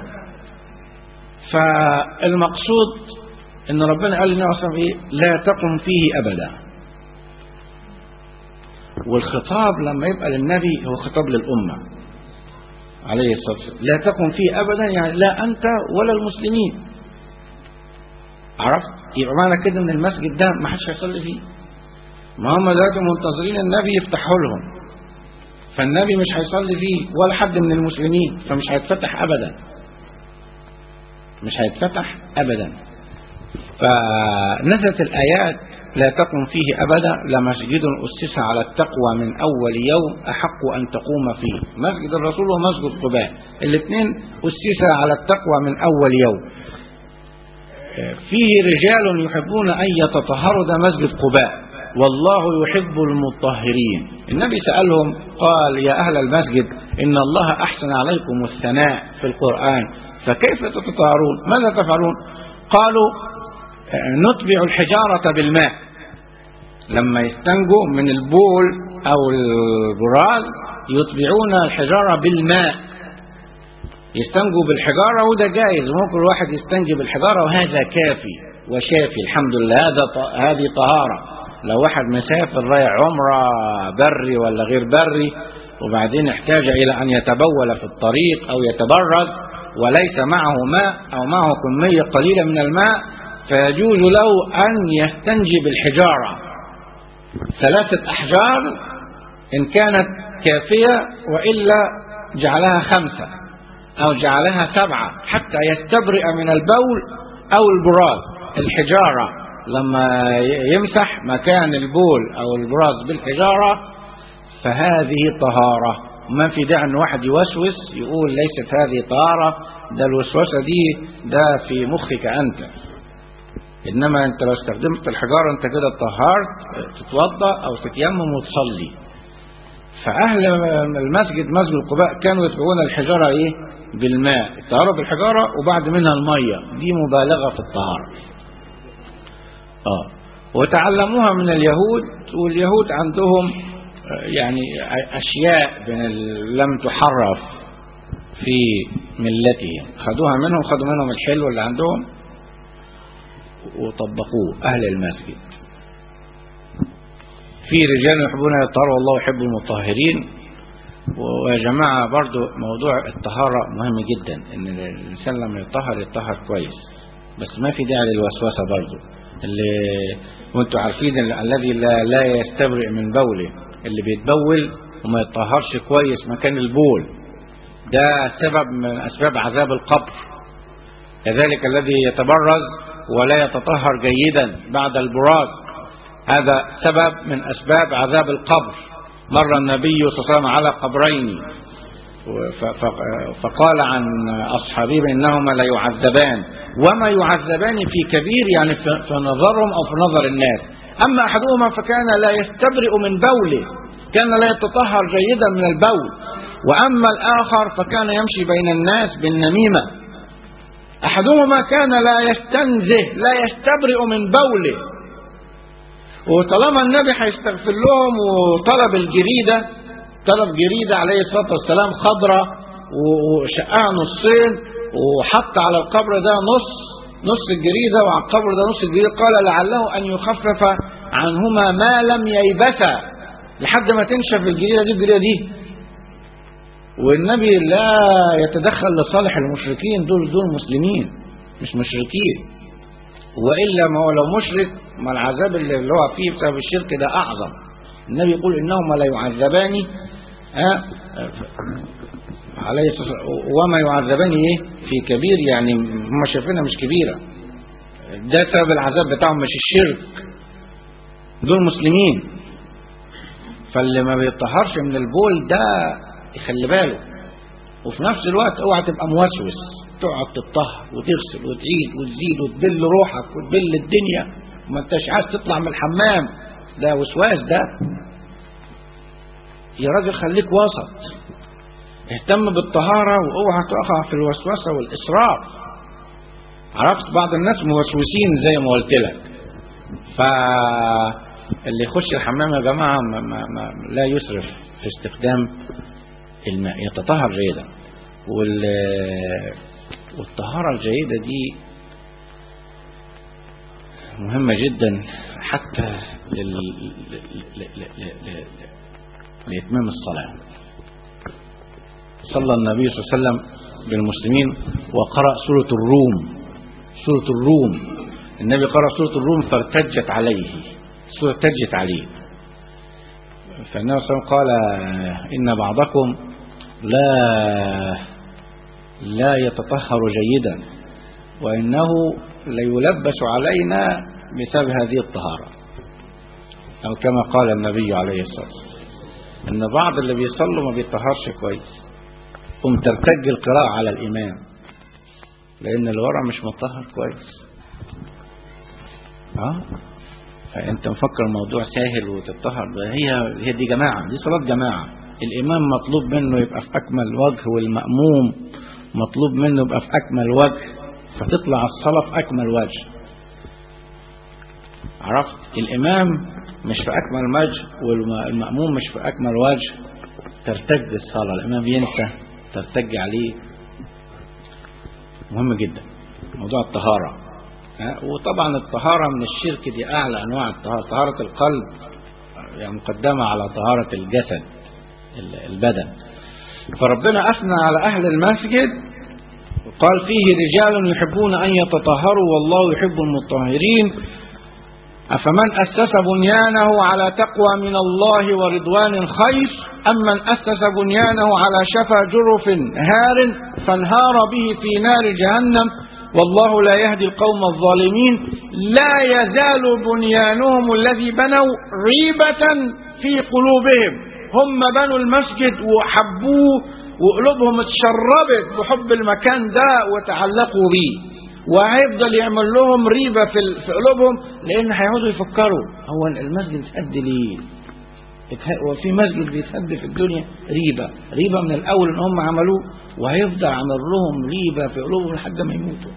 [SPEAKER 3] فالمقصود ان ربنا قال لنا اصلا ايه لا تقم فيه ابدا والخطاب لما يبقى للنبي هو خطاب للامه عليه الصلاه والسلام لا تقم فيه ابدا يعني لا انت ولا المسلمين عرفت يبقى معنى كده ان المسجد ده ما حدش هيصلي فيه ما هم دلوقتي منتظرين النبي يفتحه لهم فالنبي مش هيصلي فيه ولا حد من المسلمين فمش هيتفتح ابدا مش هيتفتح ابدا فنزلت الايات لا تقم فيه ابدا لمسجد اسس على التقوى من اول يوم احق ان تقوم فيه مسجد الرسول ومسجد قباء الاثنين اسس على التقوى من اول يوم فيه رجال يحبون ان يتطهروا ده مسجد قباء والله يحب المطهرين النبي سألهم قال يا أهل المسجد إن الله أحسن عليكم الثناء في القرآن فكيف تتطهرون ماذا تفعلون قالوا نتبع الحجارة بالماء لما يستنجوا من البول أو البراز يتبعون الحجارة بالماء يستنجوا بالحجارة وده جائز ممكن الواحد يستنجي بالحجارة وهذا كافي وشافي الحمد لله هذا هذه طهارة لو واحد مسافر رايح عمرة بري ولا غير بري وبعدين احتاج إلى أن يتبول في الطريق أو يتبرز وليس معه ماء أو معه كمية قليلة من الماء فيجوز له أن يستنجي بالحجارة ثلاثة أحجار إن كانت كافية وإلا جعلها خمسة أو جعلها سبعة حتى يستبرئ من البول أو البراز الحجارة لما يمسح مكان البول أو البراز بالحجارة فهذه طهارة ما في داعي ان واحد يوسوس يقول ليست هذه طهارة ده الوسوسة دي ده في مخك أنت إنما أنت لو استخدمت الحجارة أنت كده طهرت تتوضأ أو تتيمم وتصلي فأهل المسجد مسجد قباء كانوا يتبعون الحجارة إيه بالماء الطهارة بالحجارة وبعد منها المية دي مبالغة في الطهارة آه. وتعلموها من اليهود واليهود عندهم يعني أشياء لم تحرف في ملتهم خدوها منهم خدوا منهم الحلو اللي عندهم وطبقوه أهل المسجد في رجال يحبون يطهروا والله يحب المطهرين ويا جماعة برضو موضوع الطهارة مهم جدا ان الانسان لما يطهر يطهر كويس بس ما في داعي للوسوسة برضو اللي وانتوا عارفين الذي لا, لا يستبرئ من بوله اللي بيتبول وما يتطهرش كويس مكان البول ده سبب من اسباب عذاب القبر كذلك الذي يتبرز ولا يتطهر جيدا بعد البراز هذا سبب من اسباب عذاب القبر مر النبي صلى الله عليه وسلم على قبرين فقال عن اصحابه انهما لا يعذبان وما يعذبان في كبير يعني في نظرهم او في نظر الناس اما احدهما فكان لا يستبرئ من بوله كان لا يتطهر جيدا من البول واما الاخر فكان يمشي بين الناس بالنميمه احدهما كان لا يستنزه لا يستبرئ من بوله وطالما النبي هيستغفر لهم وطلب الجريده طلب جريده عليه الصلاه والسلام خضراء وشقها نصين وحط على القبر ده نص نص الجريدة وعلى القبر ده نص الجريدة قال لعله أن يخفف عنهما ما لم ييبسا لحد ما تنشف الجريدة دي الجريدة دي والنبي لا يتدخل لصالح المشركين دول دول مسلمين مش مشركين وإلا ما هو لو مشرك ما العذاب اللي هو فيه بسبب الشرك ده أعظم النبي يقول إنهما لا يعذبان أه عليه الصلاة وما يعذبان ايه في كبير يعني هم شايفينها مش كبيرة ده سبب العذاب بتاعهم مش الشرك دول مسلمين فاللي ما بيطهرش من البول ده يخلي باله وفي نفس الوقت اوعى تبقى موسوس تقعد تتطهر وتغسل وتعيد وتزيد وتبل روحك وتبل الدنيا وما انتش عايز تطلع من الحمام ده وسواس ده يا راجل خليك وسط اهتم بالطهارة واوعى تقع في الوسوسة والإسراف عرفت بعض الناس موسوسين زي ما قلت لك فاللي يخش الحمام يا جماعة ما ما ما لا يسرف في استخدام الماء يتطهر جيدا وال والطهارة الجيدة دي مهمة جدا حتى لل... ل... ل... ل... ل... لإتمام الصلاة صلى النبي صلى الله عليه وسلم بالمسلمين وقرأ سورة الروم سورة الروم النبي قرأ سورة الروم فارتجت عليه سورة ارتجت عليه فالنبي صلى الله عليه وسلم قال إن بعضكم لا لا يتطهر جيدا وإنه ليلبس علينا بسبب هذه الطهارة أو كما قال النبي عليه الصلاة والسلام إن بعض اللي بيصلوا ما بيطهرش كويس قم ترتج القراءة على الإمام لأن اللي ورا مش مطهر كويس اه فأنت مفكر الموضوع سهل وتطهر هي هي دي جماعة دي صلاة جماعة الإمام مطلوب منه يبقى في أكمل وجه والمأموم مطلوب منه يبقى في أكمل وجه فتطلع الصلاة في أكمل وجه عرفت الإمام مش في أكمل وجه والمأموم مش في أكمل وجه ترتج الصلاة الإمام ينسى ترتج عليه مهم جدا موضوع الطهارة وطبعا الطهارة من الشرك دي أعلى أنواع الطهارة طهارة القلب يعني مقدمة على طهارة الجسد البدن فربنا أثنى على أهل المسجد قال فيه رجال يحبون أن يتطهروا والله يحب المطهرين أفمن أسس بنيانه على تقوى من الله ورضوان خير أم من أسس بنيانه على شفا جرف هار فانهار به في نار جهنم والله لا يهدي القوم الظالمين لا يزال بنيانهم الذي بنوا ريبة في قلوبهم هم بنوا المسجد وحبوه وقلوبهم اتشربت بحب المكان ده وتعلقوا بيه وهيفضل يعمل لهم ريبة في في قلوبهم لأن هيقعدوا يفكروا هو المسجد اتهد ليه؟ هو في مسجد بيتهد في الدنيا ريبة ريبة من الأول إن هم عملوه وهيفضل عمل لهم ريبة في قلوبهم لحد ما يموتوا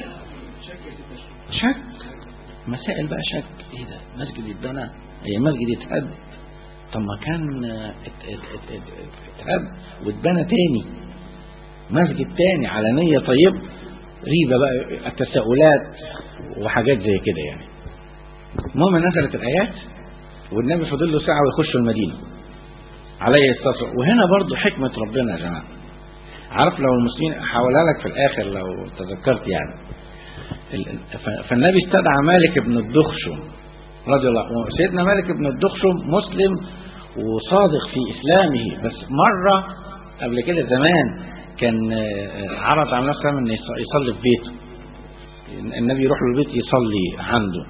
[SPEAKER 3] شك مسائل بقى شك ايه ده مسجد يتبنى هي المسجد يتهد طب ما كان اتهد واتبنى تاني مسجد تاني على نية طيب ريبة بقى التساؤلات وحاجات زي كده يعني المهم نزلت الآيات والنبي فضل له ساعة ويخش المدينة عليه الصلاة والسلام وهنا برضو حكمة ربنا يا جماعة عارف لو المسلمين حولها لك في الآخر لو تذكرت يعني فالنبي استدعى مالك بن الدخشم رضي الله عنه سيدنا مالك بن الدخشم مسلم وصادق في إسلامه بس مرة قبل كده زمان كان عرض على نفسه ان يصلي في بيته النبي يروح له البيت يصلي عنده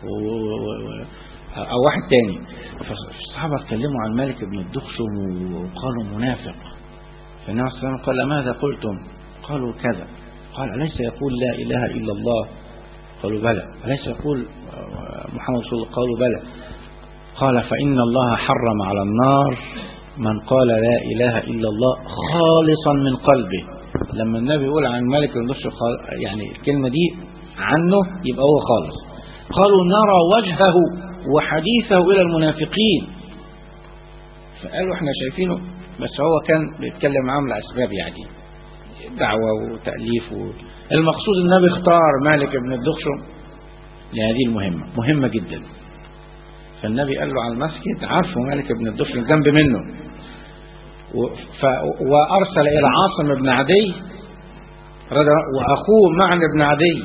[SPEAKER 3] او واحد تاني فالصحابة اتكلموا عن مالك بن الدخشم وقالوا منافق فالنبي صلى الله عليه وسلم قال ماذا قلتم قالوا كذا قال أليس يقول لا إله إلا الله قالوا بلى أليس يقول محمد رسول الله قالوا بلى قال فإن الله حرم على النار من قال لا إله إلا الله خالصا من قلبه لما النبي يقول عن مالك بن دشر يعني الكلمة دي عنه يبقى هو خالص قالوا نرى وجهه وحديثه إلى المنافقين فقالوا احنا شايفينه بس هو كان بيتكلم معاهم لأسباب يعني دعوة وتأليف و... المقصود النبي اختار مالك بن الدخشم لهذه المهمة مهمة جدا فالنبي قال له على المسجد عارفه مالك بن الدخشم جنب منه و... ف... وأرسل إلى عاصم بن عدي وأخوه معن بن عدي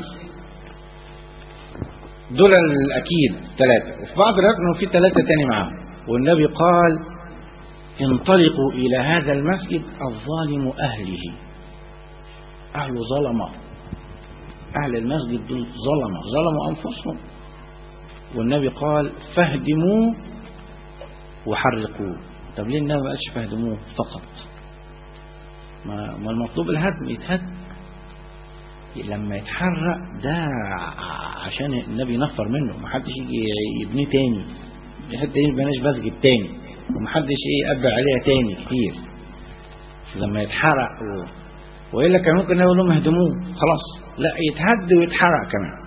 [SPEAKER 3] دول الأكيد ثلاثة وفي بعض الروايات إنه في ثلاثة تاني معاهم والنبي قال انطلقوا إلى هذا المسجد الظالم أهله أهل ظلمة أهل المسجد دول ظلمة ظلموا أنفسهم والنبي قال فاهدموا وحرقوه طب ليه النبي ما قالش فهدموه فقط ما, ما المطلوب الهدم يتهد لما يتحرق ده ع- عشان النبي ينفر منه ما حدش يجي يبنيه تاني حتى يبناش مسجد تاني ومحدش ايه يقبل عليها تاني كتير لما يتحرق و... والا كان ممكن يقول لهم اهدموه خلاص لا يتهد ويتحرق كمان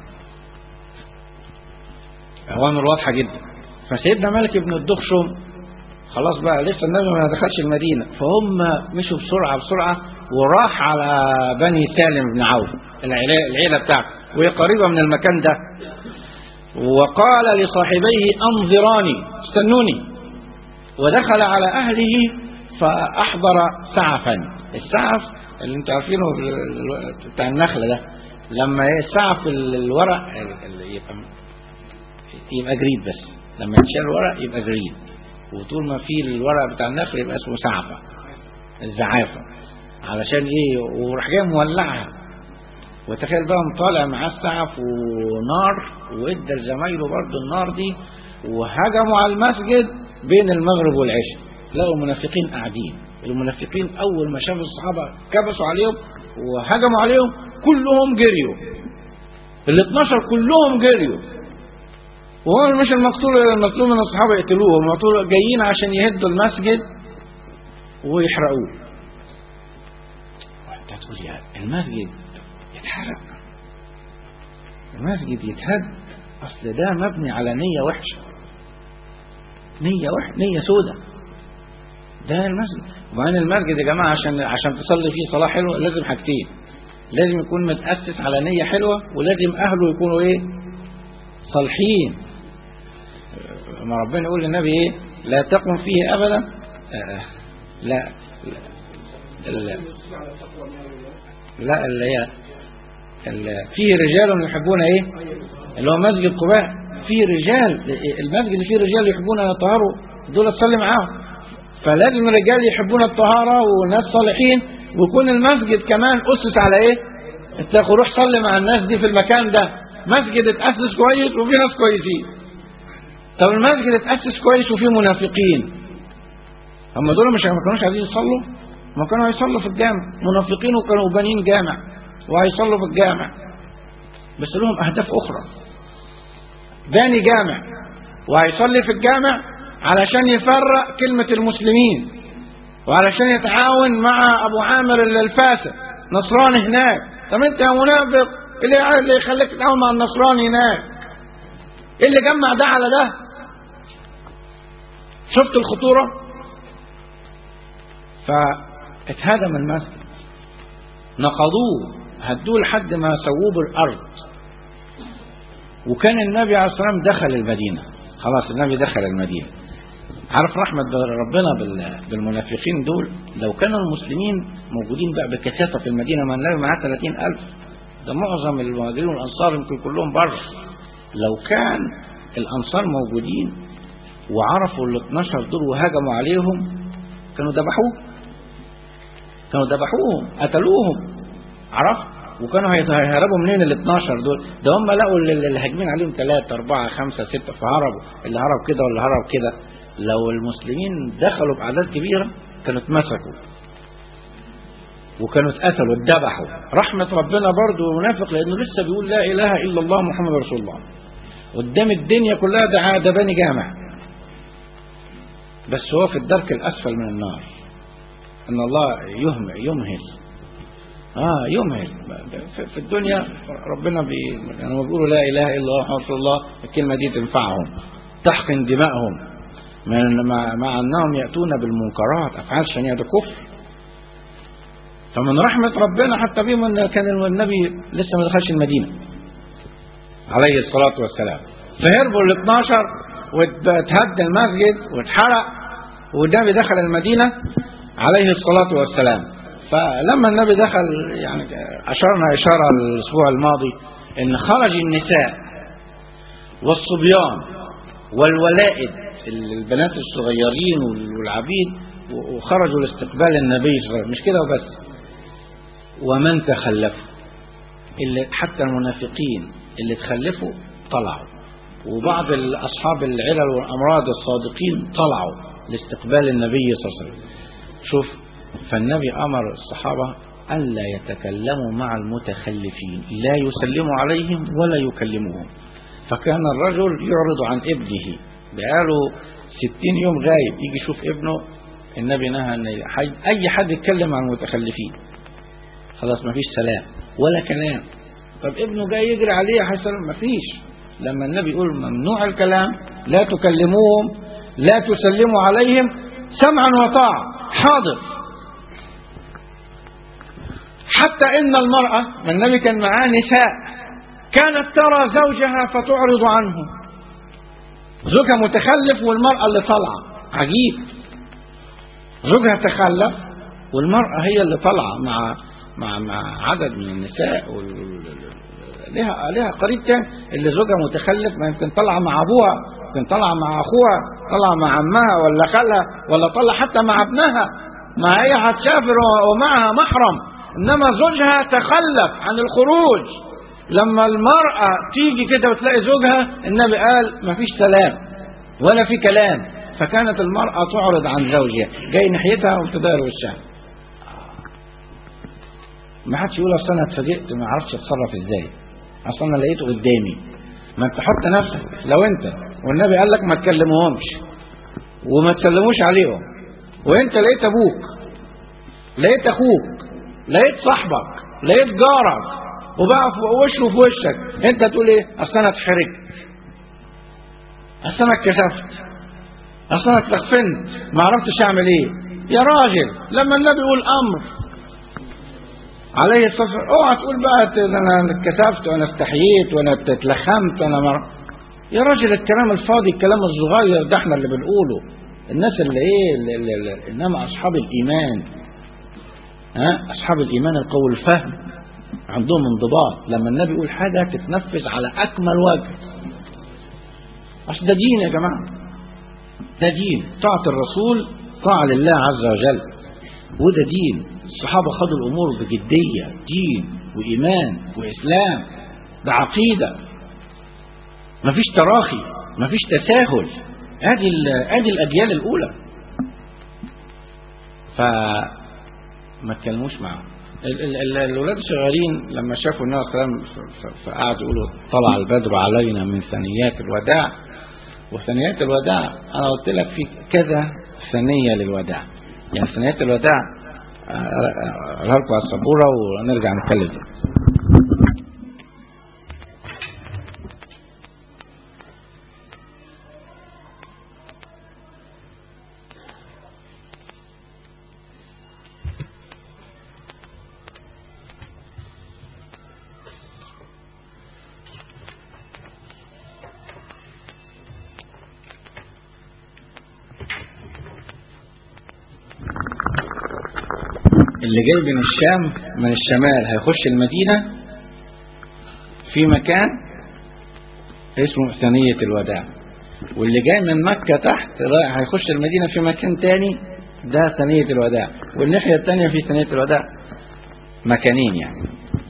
[SPEAKER 3] اوامر واضحه جدا فسيدنا مالك بن الدخشم خلاص بقى لسه النبي ما دخلش المدينه فهم مشوا بسرعه بسرعه وراح على بني سالم بن عوف العيله العيلة بتاعته وهي قريبه من المكان ده وقال لصاحبيه انظراني استنوني ودخل على اهله فاحضر سعفا السعف اللي انتوا عارفينه بتاع النخله ده لما يسعف الورق اللي يبقى يبقى جريد بس لما يتشال الورق يبقى جريد وطول ما في الورق بتاع النخل يبقى اسمه سعفة الزعافة علشان ايه وراح جاي مولعها وتخيل بقى طالع معاه السعف ونار وادى لزمايله برضه النار دي وهجموا على المسجد بين المغرب والعشاء لقوا المنافقين قاعدين المنافقين اول ما شافوا الصحابه كبسوا عليهم وهجموا عليهم كلهم جريوا ال 12 كلهم جريوا وهو مش المقتول المطلوب من الصحابه يقتلوه المقتول جايين عشان يهدوا المسجد ويحرقوه انت هتقول يا المسجد يتحرق المسجد يتهد اصل ده مبني على نيه وحشه نيه وحشه نيه سودة ده المسجد وبعدين المسجد يا جماعه عشان عشان تصلي فيه صلاه حلوه لازم حاجتين لازم يكون متاسس على نيه حلوه ولازم اهله يكونوا ايه صالحين ما ربنا يقول للنبي ايه لا تقم فيه ابدا آه لا لا لا, لا اللي هي ال- فيه رجال يحبون ايه اللي هو مسجد قباء فيه رجال المسجد اللي فيه رجال يحبون ان يطهروا دول تصلي معاهم فلازم الرجال يحبون الطهارة وناس صالحين ويكون المسجد كمان أسس على ايه تاخد روح صلي مع الناس دي في المكان ده مسجد اتأسس كويس وفي ناس كويسين طب المسجد اتأسس كويس وفيه منافقين هم دول مش ما كانوش عايزين يصلوا ما كانوا هيصلوا في الجامع منافقين وكانوا بانين جامع وهيصلوا في الجامع بس لهم أهداف أخرى باني جامع وهيصلي في الجامع علشان يفرق كلمة المسلمين وعلشان يتعاون مع أبو عامر الفاسق نصراني هناك طب أنت يا منافق اللي اللي يخليك تتعاون مع النصراني هناك ايه اللي جمع ده على ده شفت الخطورة فاتهدم المسجد نقضوه هدوه لحد ما سووه بالأرض وكان النبي عليه الصلاة والسلام دخل المدينة خلاص النبي دخل المدينة عارف رحمة ربنا بال- بالمنافقين دول لو كانوا المسلمين موجودين بقى بكثافة في المدينة ما النبي معاه 30 ألف ده معظم المهاجرين والأنصار يمكن كلهم بره لو كان الأنصار موجودين وعرفوا ال 12 دول وهجموا عليهم كانوا ذبحوه كانوا ذبحوهم قتلوهم عرفت وكانوا هيهربوا منين ال 12 دول ده هم لقوا اللي اللي هاجمين عليهم 3 4 5 6 فهربوا اللي هرب كده واللي هرب كده لو المسلمين دخلوا بأعداد كبيرة كانوا اتمسكوا وكانوا اتقتلوا اتذبحوا رحمة ربنا برضه منافق لأنه لسه بيقول لا إله إلا الله محمد رسول الله قدام الدنيا كلها ده ده بني جامع بس هو في الدرك الأسفل من النار أن الله يهمل يمهل آه يمهل في- في الدنيا ربنا بي يعني بيقولوا لا إله إلا الله محمد رسول الله الكلمة دي تنفعهم تحقن دمائهم من- مع, مع أنهم يأتون بالمنكرات أفعال شنيعة ده كفر فمن رحمة ربنا حتى بهم أن كان النبي لسه ما دخلش المدينة عليه الصلاة والسلام فهربوا ال 12 واتهد المسجد واتحرق والنبي دخل المدينة عليه الصلاة والسلام فلما النبي دخل يعني أشرنا إشارة الأسبوع الماضي إن خرج النساء والصبيان والولائد البنات الصغيرين والعبيد وخرجوا لاستقبال النبي صلى الله عليه وسلم مش كده وبس ومن تخلفوا اللي حتى المنافقين اللي تخلفوا طلعوا وبعض أصحاب العلل والأمراض الصادقين طلعوا لاستقبال النبي صلى الله عليه وسلم شوف فالنبي أمر الصحابة ألا يتكلموا مع المتخلفين لا يسلموا عليهم ولا يكلموهم فكان الرجل يعرض عن ابنه بقاله ستين يوم غايب يجي يشوف ابنه النبي نهى ان اي حد يتكلم عن المتخلفين خلاص ما فيش سلام ولا كلام طب ابنه جاي يجري عليه يا حسن ما فيش لما النبي يقول ممنوع الكلام لا تكلموهم لا تسلموا عليهم سمعا وطاعة حاضر حتى ان المرأة ما النبي كان معاه نساء كانت ترى زوجها فتعرض عنه زوجها متخلف والمرأة اللي طالعة عجيب زوجها تخلف والمرأة هي اللي طالعة مع مع مع عدد من النساء وال... لها لها قريب تاني اللي زوجها متخلف ما يمكن طالعة مع أبوها يمكن طالعة مع أخوها طالعة مع عمها ولا خالها ولا طالعة حتى مع ابنها ما هي هتسافر ومعها محرم إنما زوجها تخلف عن الخروج لما المرأة تيجي كده وتلاقي زوجها النبي قال مفيش سلام ولا في كلام فكانت المرأة تعرض عن زوجها جاي ناحيتها وتدار وشها ما حدش يقول اصل انا اتفاجئت ما اعرفش اتصرف ازاي اصل انا لقيته قدامي ما انت حط نفسك لو انت والنبي قال لك ما تكلمهمش وما تسلموش عليهم وانت لقيت ابوك لقيت اخوك لقيت صاحبك لقيت جارك وبقى في وشه في وشك انت تقول ايه اصل انا اتحرجت اصل انا اتكسفت اصل انا اتلخفنت ما عرفتش اعمل ايه يا راجل لما النبي يقول امر عليه الصلاه والسلام اوعى تقول بقى انا اتكسفت وانا استحييت وانا اتلخمت وانا مر... يا راجل الكلام الفاضي الكلام الصغير ده احنا اللي بنقوله الناس اللي ايه اللي اللي اللي انما اصحاب الايمان ها اصحاب الايمان القوي الفهم عندهم انضباط لما النبي يقول حاجه تتنفذ على اكمل وجه اصل ده دين يا جماعه ده دين طاعه الرسول طاعه لله عز وجل وده دين الصحابه خدوا الامور بجديه دين وايمان واسلام ده عقيده مفيش تراخي مفيش تساهل ادي ادي الاجيال الاولى ف ما اتكلموش معاهم الاولاد الصغيرين لما شافوا النبي صلى الله عليه وسلم فقعدوا يقولوا طلع البدر علينا من ثنيات الوداع وثنيات الوداع انا قلت لك في كذا ثنيه للوداع يعني ثنيات الوداع اقراها لكم على السبوره ونرجع نتكلم دي. اللي جاي من الشام من الشمال هيخش المدينة في مكان اسمه ثانية الوداع واللي جاي من مكة تحت رايح هيخش المدينة في مكان تاني ده ثانية الوداع والناحية التانية في ثانية الوداع مكانين يعني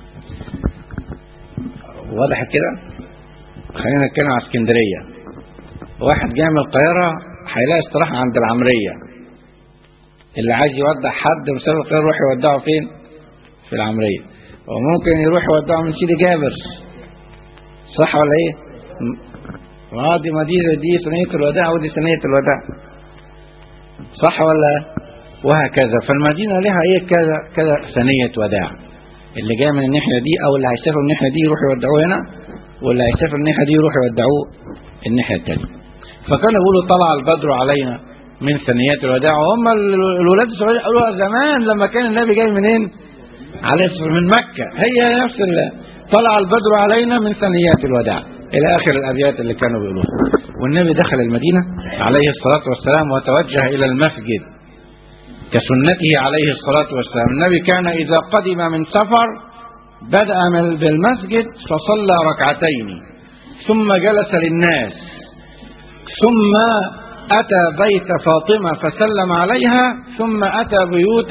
[SPEAKER 3] واضح كده خلينا نتكلم على اسكندرية واحد جاي من القاهرة هيلاقي استراحة عند العمرية اللي عايز يودع حد مسافر القاهرة يروح يودعه فين؟ في العمرية وممكن يروح يودعه من سيدي جابر صح ولا ايه؟ اه دي مدينة دي ثنية الوداع ودي ثنية الوداع صح ولا وهكذا فالمدينة لها ايه كذا كذا ثنية وداع اللي جاي من الناحية دي او اللي هيسافر من الناحية دي يروح يودعوه هنا واللي هيسافر من الناحية دي يروح يودعوه الناحية التانية فكانوا يقولوا طلع البدر علينا من ثنيات الوداع وهم الولاد الصغيرين قالوها زمان لما كان النبي جاي منين عليه من مكة هي نفس طلع البدر علينا من ثنيات الوداع إلى آخر الأبيات اللي كانوا بيقولوها والنبي دخل المدينة عليه الصلاة والسلام وتوجه إلى المسجد كسنته عليه الصلاة والسلام النبي كان إذا قدم من سفر بدأ من بالمسجد فصلى ركعتين ثم جلس للناس ثم أتى بيت فاطمة فسلم عليها ثم أتى بيوت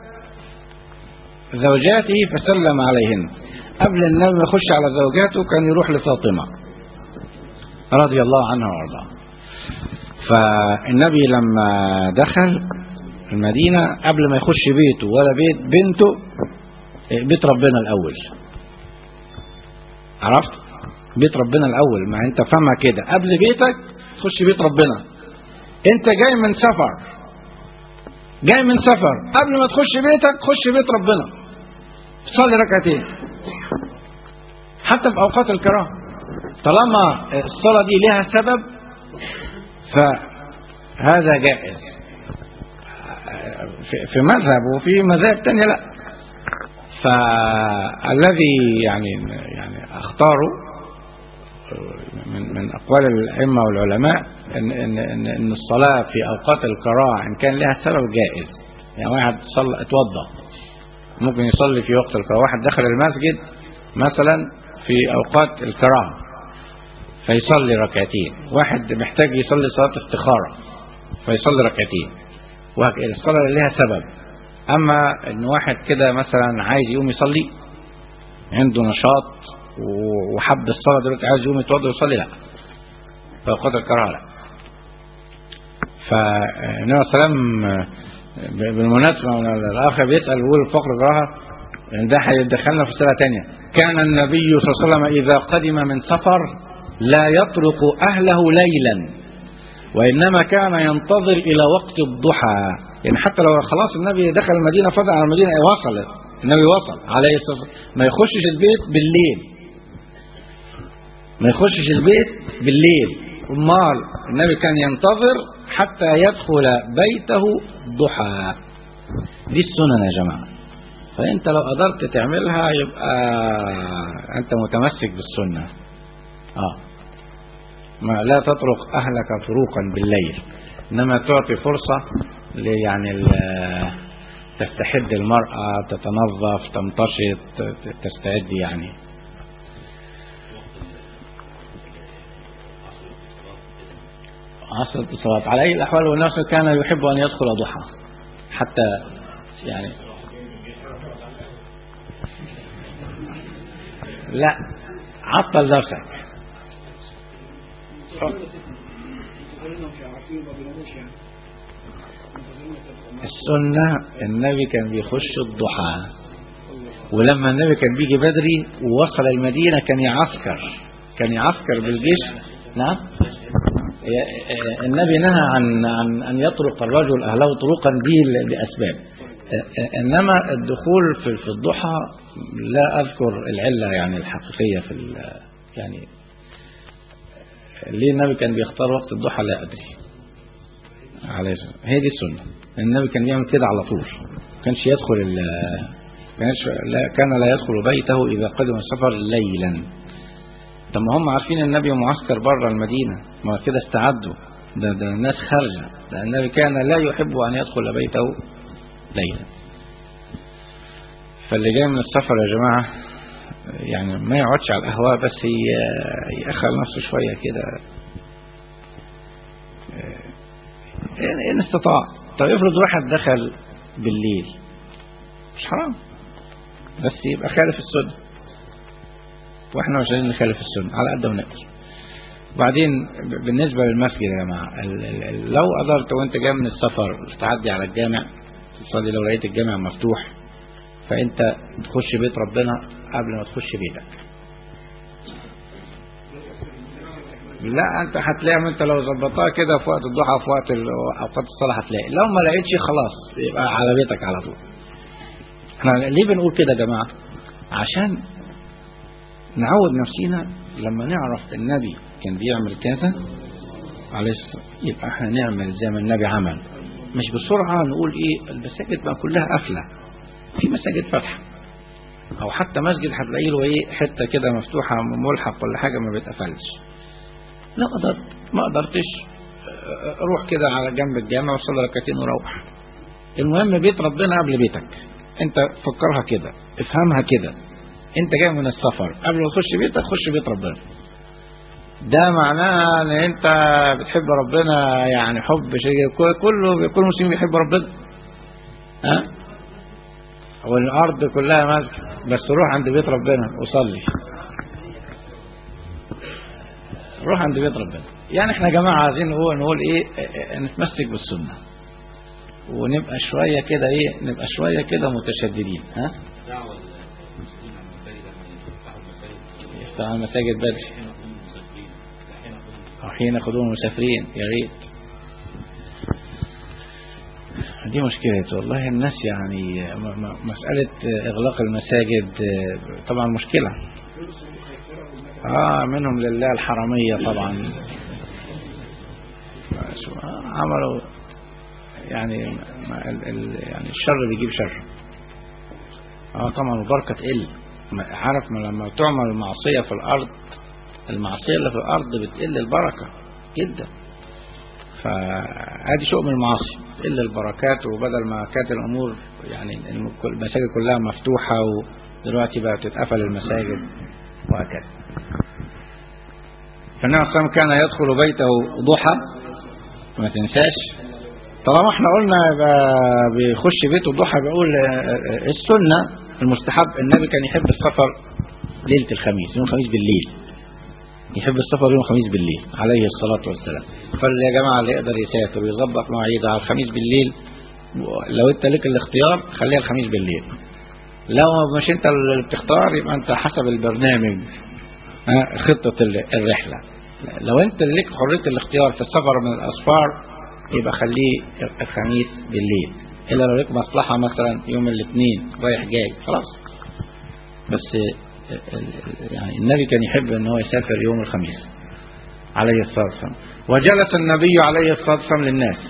[SPEAKER 3] زوجاته فسلم عليهن قبل النبي ما يخش على زوجاته كان يروح لفاطمة رضي الله عنها وارضاها فالنبي لما دخل المدينة قبل ما يخش بيته ولا بيت بنته بيت ربنا الأول عرفت بيت ربنا الأول ما أنت فاهمها كده قبل بيتك تخش بيت ربنا أنت جاي من سفر جاي من سفر قبل ما تخش بيتك خش بيت ربنا تصلي ركعتين حتى في أوقات الكراهة طالما الصلاة دي لها سبب فهذا جائز في- في مذهب وفي مذاهب تانية لا فالذي يعني يعني اختاره من من اقوال الائمه والعلماء ان ان ان, إن الصلاه في اوقات الكراهه ان كان لها سبب جائز يعني واحد صلى اتوضا ممكن يصلي في وقت الكراهه واحد دخل المسجد مثلا في اوقات الكراهه فيصلي ركعتين واحد محتاج يصلي صلاه استخاره فيصلي ركعتين وهكذا الصلاه لها سبب اما ان واحد كده مثلا عايز يقوم يصلي عنده نشاط و- وحب الصلاه دلوقتي عايز يقوم يتوضا ويصلي لا في اوقات الكراهه لا فالنبي صلى الله عليه وسلم بالمناسبه الاخ بيسال بيقول فقر الكراهه ده هيدخلنا في سنه ثانيه كان النبي صلى الله عليه وسلم اذا قدم من سفر لا يطرق اهله ليلا وإنما كان ينتظر إلى وقت الضحى يعني حتى لو خلاص النبي دخل المدينة فضع على المدينة وصل النبي وصل عليه الصلاة والسلام ما يخشش البيت بالليل ما يخشش البيت بالليل امال النبي كان ينتظر حتى يدخل بيته ضحى دي السنن يا جماعة فأنت لو قدرت تعملها يبقى أنت متمسك بالسنة آه ما لا تطرق أهلك طروقا بالليل إنما تعطي فرصة ل- يعني ال- تستحد المرأة تتنظف تمتشط ت- تستعد يعني عصر الصلاة على أي الأحوال والناس كان يحب أن يدخل ضحى حتى يعني لا عطل نفسك السنة النبي كان بيخش الضحى ولما النبي كان بيجي بدري ووصل المدينة كان يعسكر كان يعسكر بالجيش نعم ي- النبي نهى عن عن ان يطرق الرجل اهله طرقا دي ل- لاسباب انما الدخول في في الضحى لا اذكر العله يعني الحقيقيه في ال- يعني ليه النبي كان بيختار وقت الضحى لا ادري عليه الصلاة والسلام. هي دي السنه النبي كان بيعمل كده على طول ما كانش يدخل ال- كانش لا كان لا يدخل بيته اذا قدم السفر ليلا طب ما هم عارفين النبي معسكر بره المدينة ما كده استعدوا ده ده الناس خارجة ده النبي كان لا يحب أن يدخل بيته ليلا فاللي جاي من السفر يا جماعة يعني ما يقعدش على القهوة بس ي- يأخر نفسه شوية كده إن إن استطاع طب افرض واحد دخل بالليل مش حرام بس يبقى خالف السنة واحنا مش عايزين نخالف السنة على قد ما نقدر وبعدين ب- بالنسبة للمسجد يا جماعة ال- ال- ال- لو قدرت وانت جاي من السفر تعدي على الجامع تصلي لو لقيت الجامع مفتوح فانت تخش بيت ربنا قبل ما تخش بيتك لا انت هتلاقي ما انت لو ظبطتها كده في وقت الضحى في وقت ال- اوقات الصلاه هتلاقي لو ما لقيتش خلاص يبقى على بيتك على طول احنا ليه بنقول كده يا جماعه عشان نعود نفسينا لما نعرف النبي كان بيعمل كذا عليه الصلاة يبقى احنا نعمل زي ما النبي عمل مش بسرعة نقول ايه المساجد بقى كلها قافلة في مساجد فاتحة او حتى مسجد هتلاقي له ايه حتة كده مفتوحة ملحق ولا حاجة ما بيتقفلش لا قدرت ما قدرتش اه، روح كده على جنب الجامع وصلي ركعتين وروح المهم بيت ربنا قبل بيتك انت فكرها كده افهمها كده انت جاي من السفر قبل ما تخش بيتك خش بيت ربنا ده معناها ان انت بتحب ربنا يعني حب شيء كله كل مسلم بيحب ربنا ها والارض كلها مسجد بس روح عند بيت ربنا وصلي روح عند بيت ربنا يعني احنا يا جماعه عايزين نقول نقول ايه اه، اه، نتمسك بالسنه ونبقى شويه كده ايه نبقى شويه كده متشددين ها
[SPEAKER 4] دعوة للمسلمين على المساجد أن يفتحوا المساجد
[SPEAKER 3] يفتحوا المساجد بدري
[SPEAKER 4] حين يكونوا مسافرين حين يكونوا
[SPEAKER 3] أو حين ياخدوهم مسافرين يا ريت دي مشكلة والله الناس يعني م- م- مسألة إغلاق المساجد آه، طبعا مشكلة آه منهم لله الحرامية طبعا شو- آه، عملوا يعني ما- ال- ال- يعني الشر بيجيب شر اه طبعا البركة تقل ما- عارف ما لما تعمل المعصية في الأرض المعصية اللي في الأرض بتقل البركة جدا فهذه شؤم المعاصي تقل البركات وبدل ما كانت الأمور يعني الم- كل- المساجد كلها مفتوحة ودلوقتي بقى تتقفل المساجد وهكذا فالنبي صلى الله عليه وسلم كان يدخل بيته ضحى ما تنساش طالما احنا قلنا يبقى بيخش بيته الضحى بيقول اه، اه، السنة المستحب النبي كان يحب السفر ليلة الخميس يوم الخميس بالليل يحب السفر يوم الخميس بالليل عليه الصلاة والسلام فاللي يا جماعة اللي يقدر يسافر ويظبط مواعيده على الخميس بالليل لو انت لك الاختيار خليها الخميس بالليل لو مش انت اللي بتختار يبقى انت حسب البرنامج ها، خطة ال- الرحلة لو انت اللي لك حرية الاختيار في السفر من الأسفار يبقى خليه الخميس بالليل إلا لو لك مصلحة مثلا يوم الاثنين رايح جاي خلاص بس ال- ال- يعني النبي كان يحب ان هو يسافر يوم الخميس عليه الصلاة والسلام وجلس النبي عليه الصلاة والسلام للناس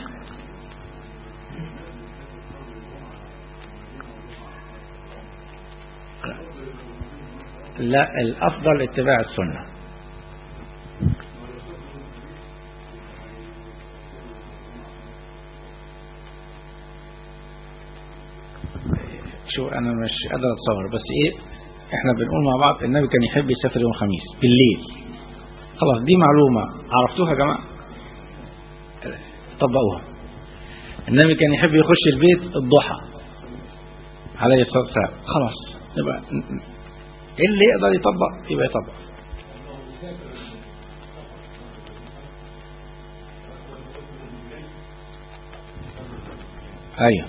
[SPEAKER 3] لا الأفضل اتباع السنة شو أنا مش قادر أتصور بس إيه إحنا بنقول مع بعض النبي كان يحب يسافر يوم الخميس بالليل خلاص دي معلومة عرفتوها يا جماعة طبقوها النبي كان يحب يخش البيت الضحى عليه الصلاة والسلام خلاص يبقى اللي يقدر يطبق يبقى يطبق ايوه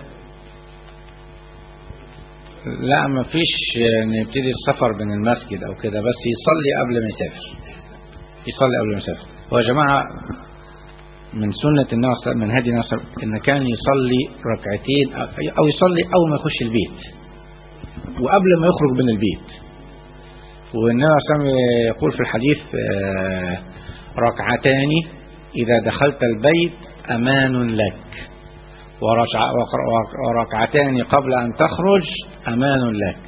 [SPEAKER 3] لا ما فيش نبتدي السفر من المسجد او كده بس يصلي قبل ما يسافر يصلي قبل ما يسافر هو يا جماعه من سنة النبي صلى الله عليه وسلم من هدي النبي صلى الله عليه وسلم ان كان يصلي ركعتين أو- او يصلي اول ما يخش البيت وقبل ما يخرج من البيت والنبي صلى الله عليه وسلم يقول في الحديث آه، ركعتان إذا دخلت البيت أمان لك ورجع- وقر- وركعتان قبل أن تخرج أمان لك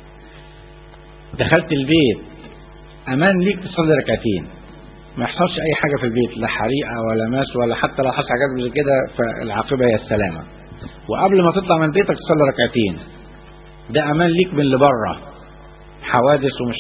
[SPEAKER 3] دخلت البيت أمان ليك تصلي ركعتين ما يحصلش أي حاجة في البيت لا حريقة ولا ماس ولا حتى لو حصل حاجات زي كده فالعاقبة هي السلامة وقبل ما تطلع من بيتك تصلي ركعتين ده أمان ليك من اللي بره حوادث ومش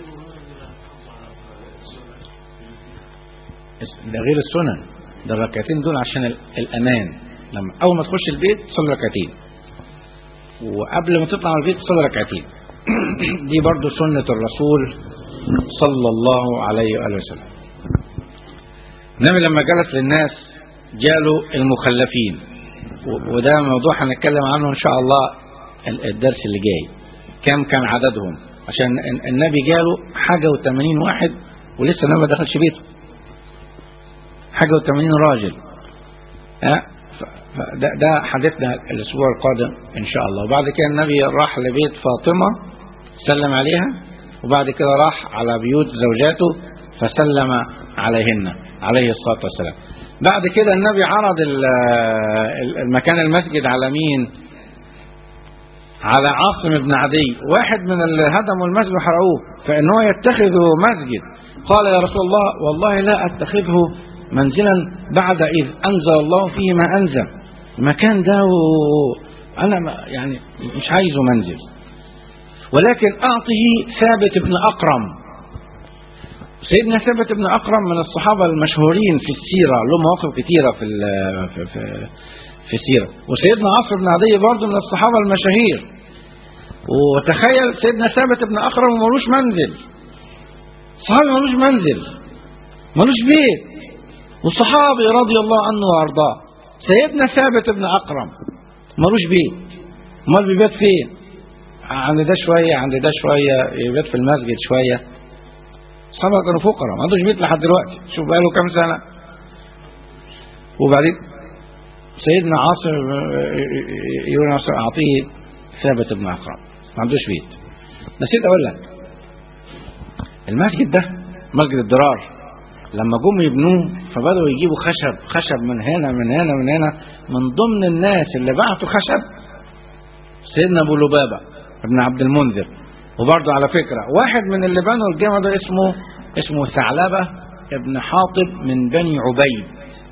[SPEAKER 3] ده غير السنن ده الركعتين دول عشان ال- الأمان لما أول ما تخش البيت تصلي ركعتين وقبل ما تطلع من البيت تصلي ركعتين دي برضو سنة الرسول صلى الله عليه وآله وسلم النبي لما جلس للناس جاله المخلفين و- وده موضوع هنتكلم عنه إن شاء الله ال- الدرس اللي جاي كم كان عددهم عشان ال- النبي جاله حاجة وثمانين واحد ولسه النبي ما دخلش بيته حاجة وثمانين راجل ها ف- فده ده حديثنا الأسبوع القادم إن شاء الله وبعد كده النبي راح لبيت فاطمة سلم عليها وبعد كده راح على بيوت زوجاته فسلم عليهن عليه الصلاة والسلام بعد كده النبي عرض ال- ال- المكان المسجد على مين على عاصم بن عدي واحد من اللي هدموا المسجد وحرقوه فإن هو يتخذه مسجد قال يا رسول الله والله لا أتخذه منزلا بعد إذ أنزل الله فيه ما أنزل المكان ده و- أنا ما- يعني مش عايزه منزل ولكن أعطه ثابت بن أقرم سيدنا ثابت بن أقرم من الصحابة المشهورين في السيرة له مواقف كثيرة في ال- في في, في السيرة وسيدنا عاصم بن عدي برضه من الصحابة المشاهير وتخيل سيدنا ثابت بن أقرم ملوش منزل صحابي ملوش منزل ملوش بيت والصحابي رضي الله عنه وارضاه سيدنا ثابت بن اقرم ملوش بيت امال بيبات فين عند ده شويه عند ده شويه يبات في المسجد شويه الصحابه كانوا فقراء ما عندوش بيت لحد دلوقتي شوف بقاله كام سنه وبعدين سيدنا عاصم يقول اعطيه ثابت بن اقرم ما عندوش بيت نسيت اقول لك المسجد ده مسجد الضرار لما جم يبنوه فبدأوا يجيبوا خشب خشب من هنا من هنا من هنا من ضمن الناس اللي بعتوا خشب سيدنا ابو لبابه ابن عبد المنذر وبرضه على فكره واحد من اللي بنوا الجامع ده اسمه اسمه ثعلبه ابن حاطب من بني عبيد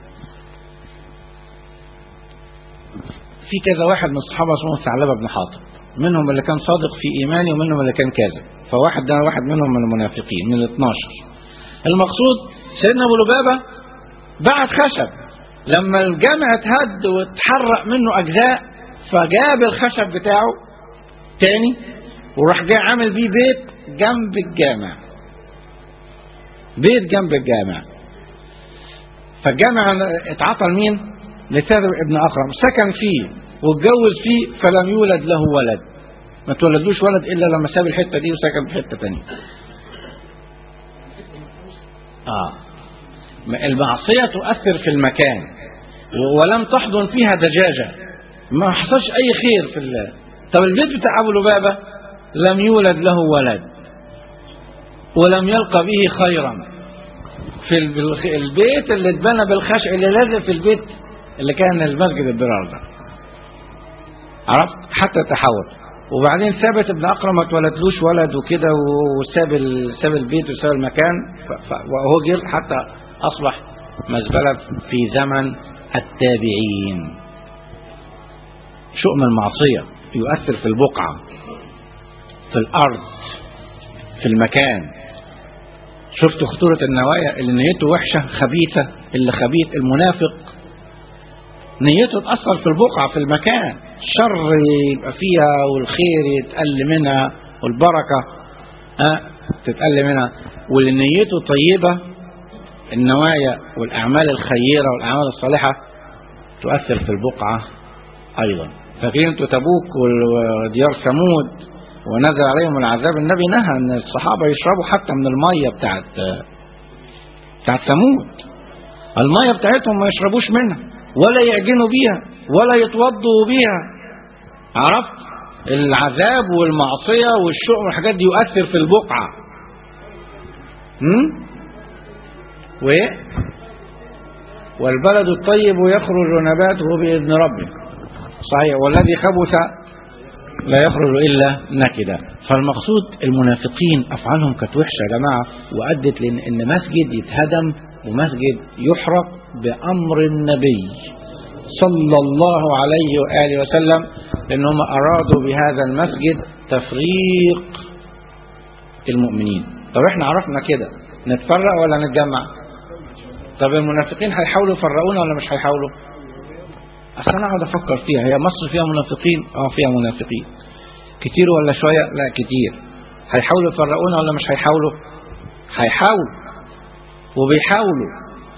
[SPEAKER 3] في كذا واحد من الصحابه اسمه ثعلبه بن حاطب منهم اللي كان صادق في ايمانه ومنهم اللي كان كاذب فواحد ده واحد منهم من المنافقين من ال 12 المقصود سيدنا ابو لبابه بعت خشب لما الجامع اتهد واتحرق منه اجزاء فجاب الخشب بتاعه تاني وراح جاي عامل بيه بيت جنب الجامع بيت جنب الجامع فالجامع اتعطى لمين؟ لثابت ابن اكرم سكن فيه واتجوز فيه فلم يولد له ولد ما تولدوش ولد الا لما ساب الحته دي وسكن في حته ثانيه اه المعصيه تؤثر في المكان ولم تحضن فيها دجاجه ما حصلش اي خير في الله طب البيت بتاع ابو لبابه لم يولد له ولد ولم يلقى به خيرا في البيت اللي اتبنى بالخشع اللي لازق في البيت اللي كان المسجد الضرار ده عرفت حتى تحول وبعدين ثابت ابن اقرم ما اتولدلوش ولد وكده وساب ساب البيت وساب المكان وهو جه حتى اصبح مزبله في زمن التابعين شؤم المعصيه يؤثر في البقعه في الارض في المكان شفت خطوره النوايا اللي نيته وحشه خبيثه اللي خبيث المنافق نيته تأثر في البقعة في المكان الشر يبقى فيها والخير يتقل منها والبركة ها تتقل منها واللي نيته طيبة النوايا والأعمال الخيرة والأعمال الصالحة تؤثر في البقعة أيضا فاكرين انتوا تبوك وديار ثمود ونزل عليهم العذاب النبي نهى ان الصحابة يشربوا حتى من المية بتاعت بتاعت ثمود المية بتاعتهم ما يشربوش منها ولا يعجنوا بيها ولا يتوضوا بيها عرفت العذاب والمعصية والشؤم والحاجات دي يؤثر في البقعة هم؟ و والبلد الطيب يخرج نباته بإذن ربه صحيح والذي خبث لا يخرج إلا نكدا فالمقصود المنافقين أفعالهم كانت وحشة يا جماعة وأدت لأن إن مسجد يتهدم ومسجد يحرق بأمر النبي صلى الله عليه وآله وسلم لأنهم أرادوا بهذا المسجد تفريق المؤمنين طب احنا عرفنا كده نتفرق ولا نتجمع طب المنافقين هيحاولوا يفرقونا ولا مش هيحاولوا اصل انا اقعد افكر فيها هي مصر فيها منافقين اه فيها منافقين كتير ولا شويه لا كتير هيحاولوا يفرقونا ولا مش هيحاولوا هيحاولوا وبيحاولوا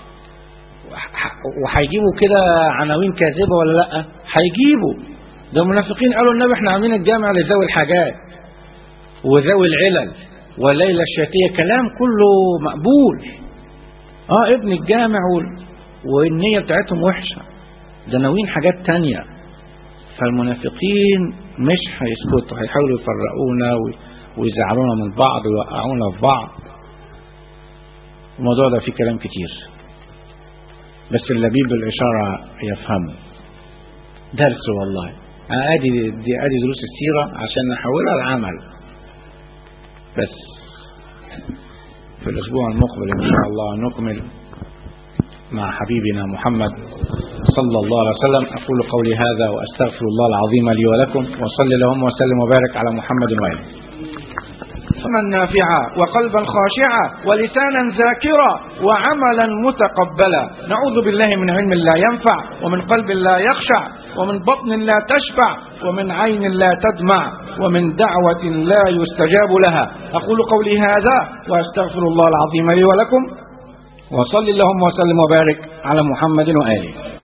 [SPEAKER 3] وهيجيبوا كده عناوين كاذبه ولا لا هيجيبوا ده المنافقين قالوا النبي احنا عاملين الجامع لذوي الحاجات وذوي العلل والليلة الشاتية كلام كله مقبول اه ابن الجامع والنية بتاعتهم وحشة ده ناويين حاجات تانية فالمنافقين مش هيسكتوا هيحاولوا يفرقونا ويزعلونا من بعض ويوقعونا في بعض الموضوع ده فيه كلام كتير بس اللبيب بالإشارة يفهمه درس والله ادي دي ادي دروس السيرة عشان نحولها لعمل بس في الاسبوع المقبل ان شاء الله نكمل مع حبيبنا محمد صلى الله عليه وسلم اقول قولي هذا واستغفر الله العظيم لي ولكم وصلي اللهم وسلم وبارك على محمد واله علما نافعا وقلبا خاشعا ولسانا ذاكرا وعملا متقبلا نعوذ بالله من علم لا ينفع ومن قلب لا يخشع ومن بطن لا تشبع ومن عين لا تدمع ومن دعوة لا يستجاب لها أقول قولي هذا وأستغفر الله العظيم لي ولكم وصل اللهم وسلم وبارك على محمد وآله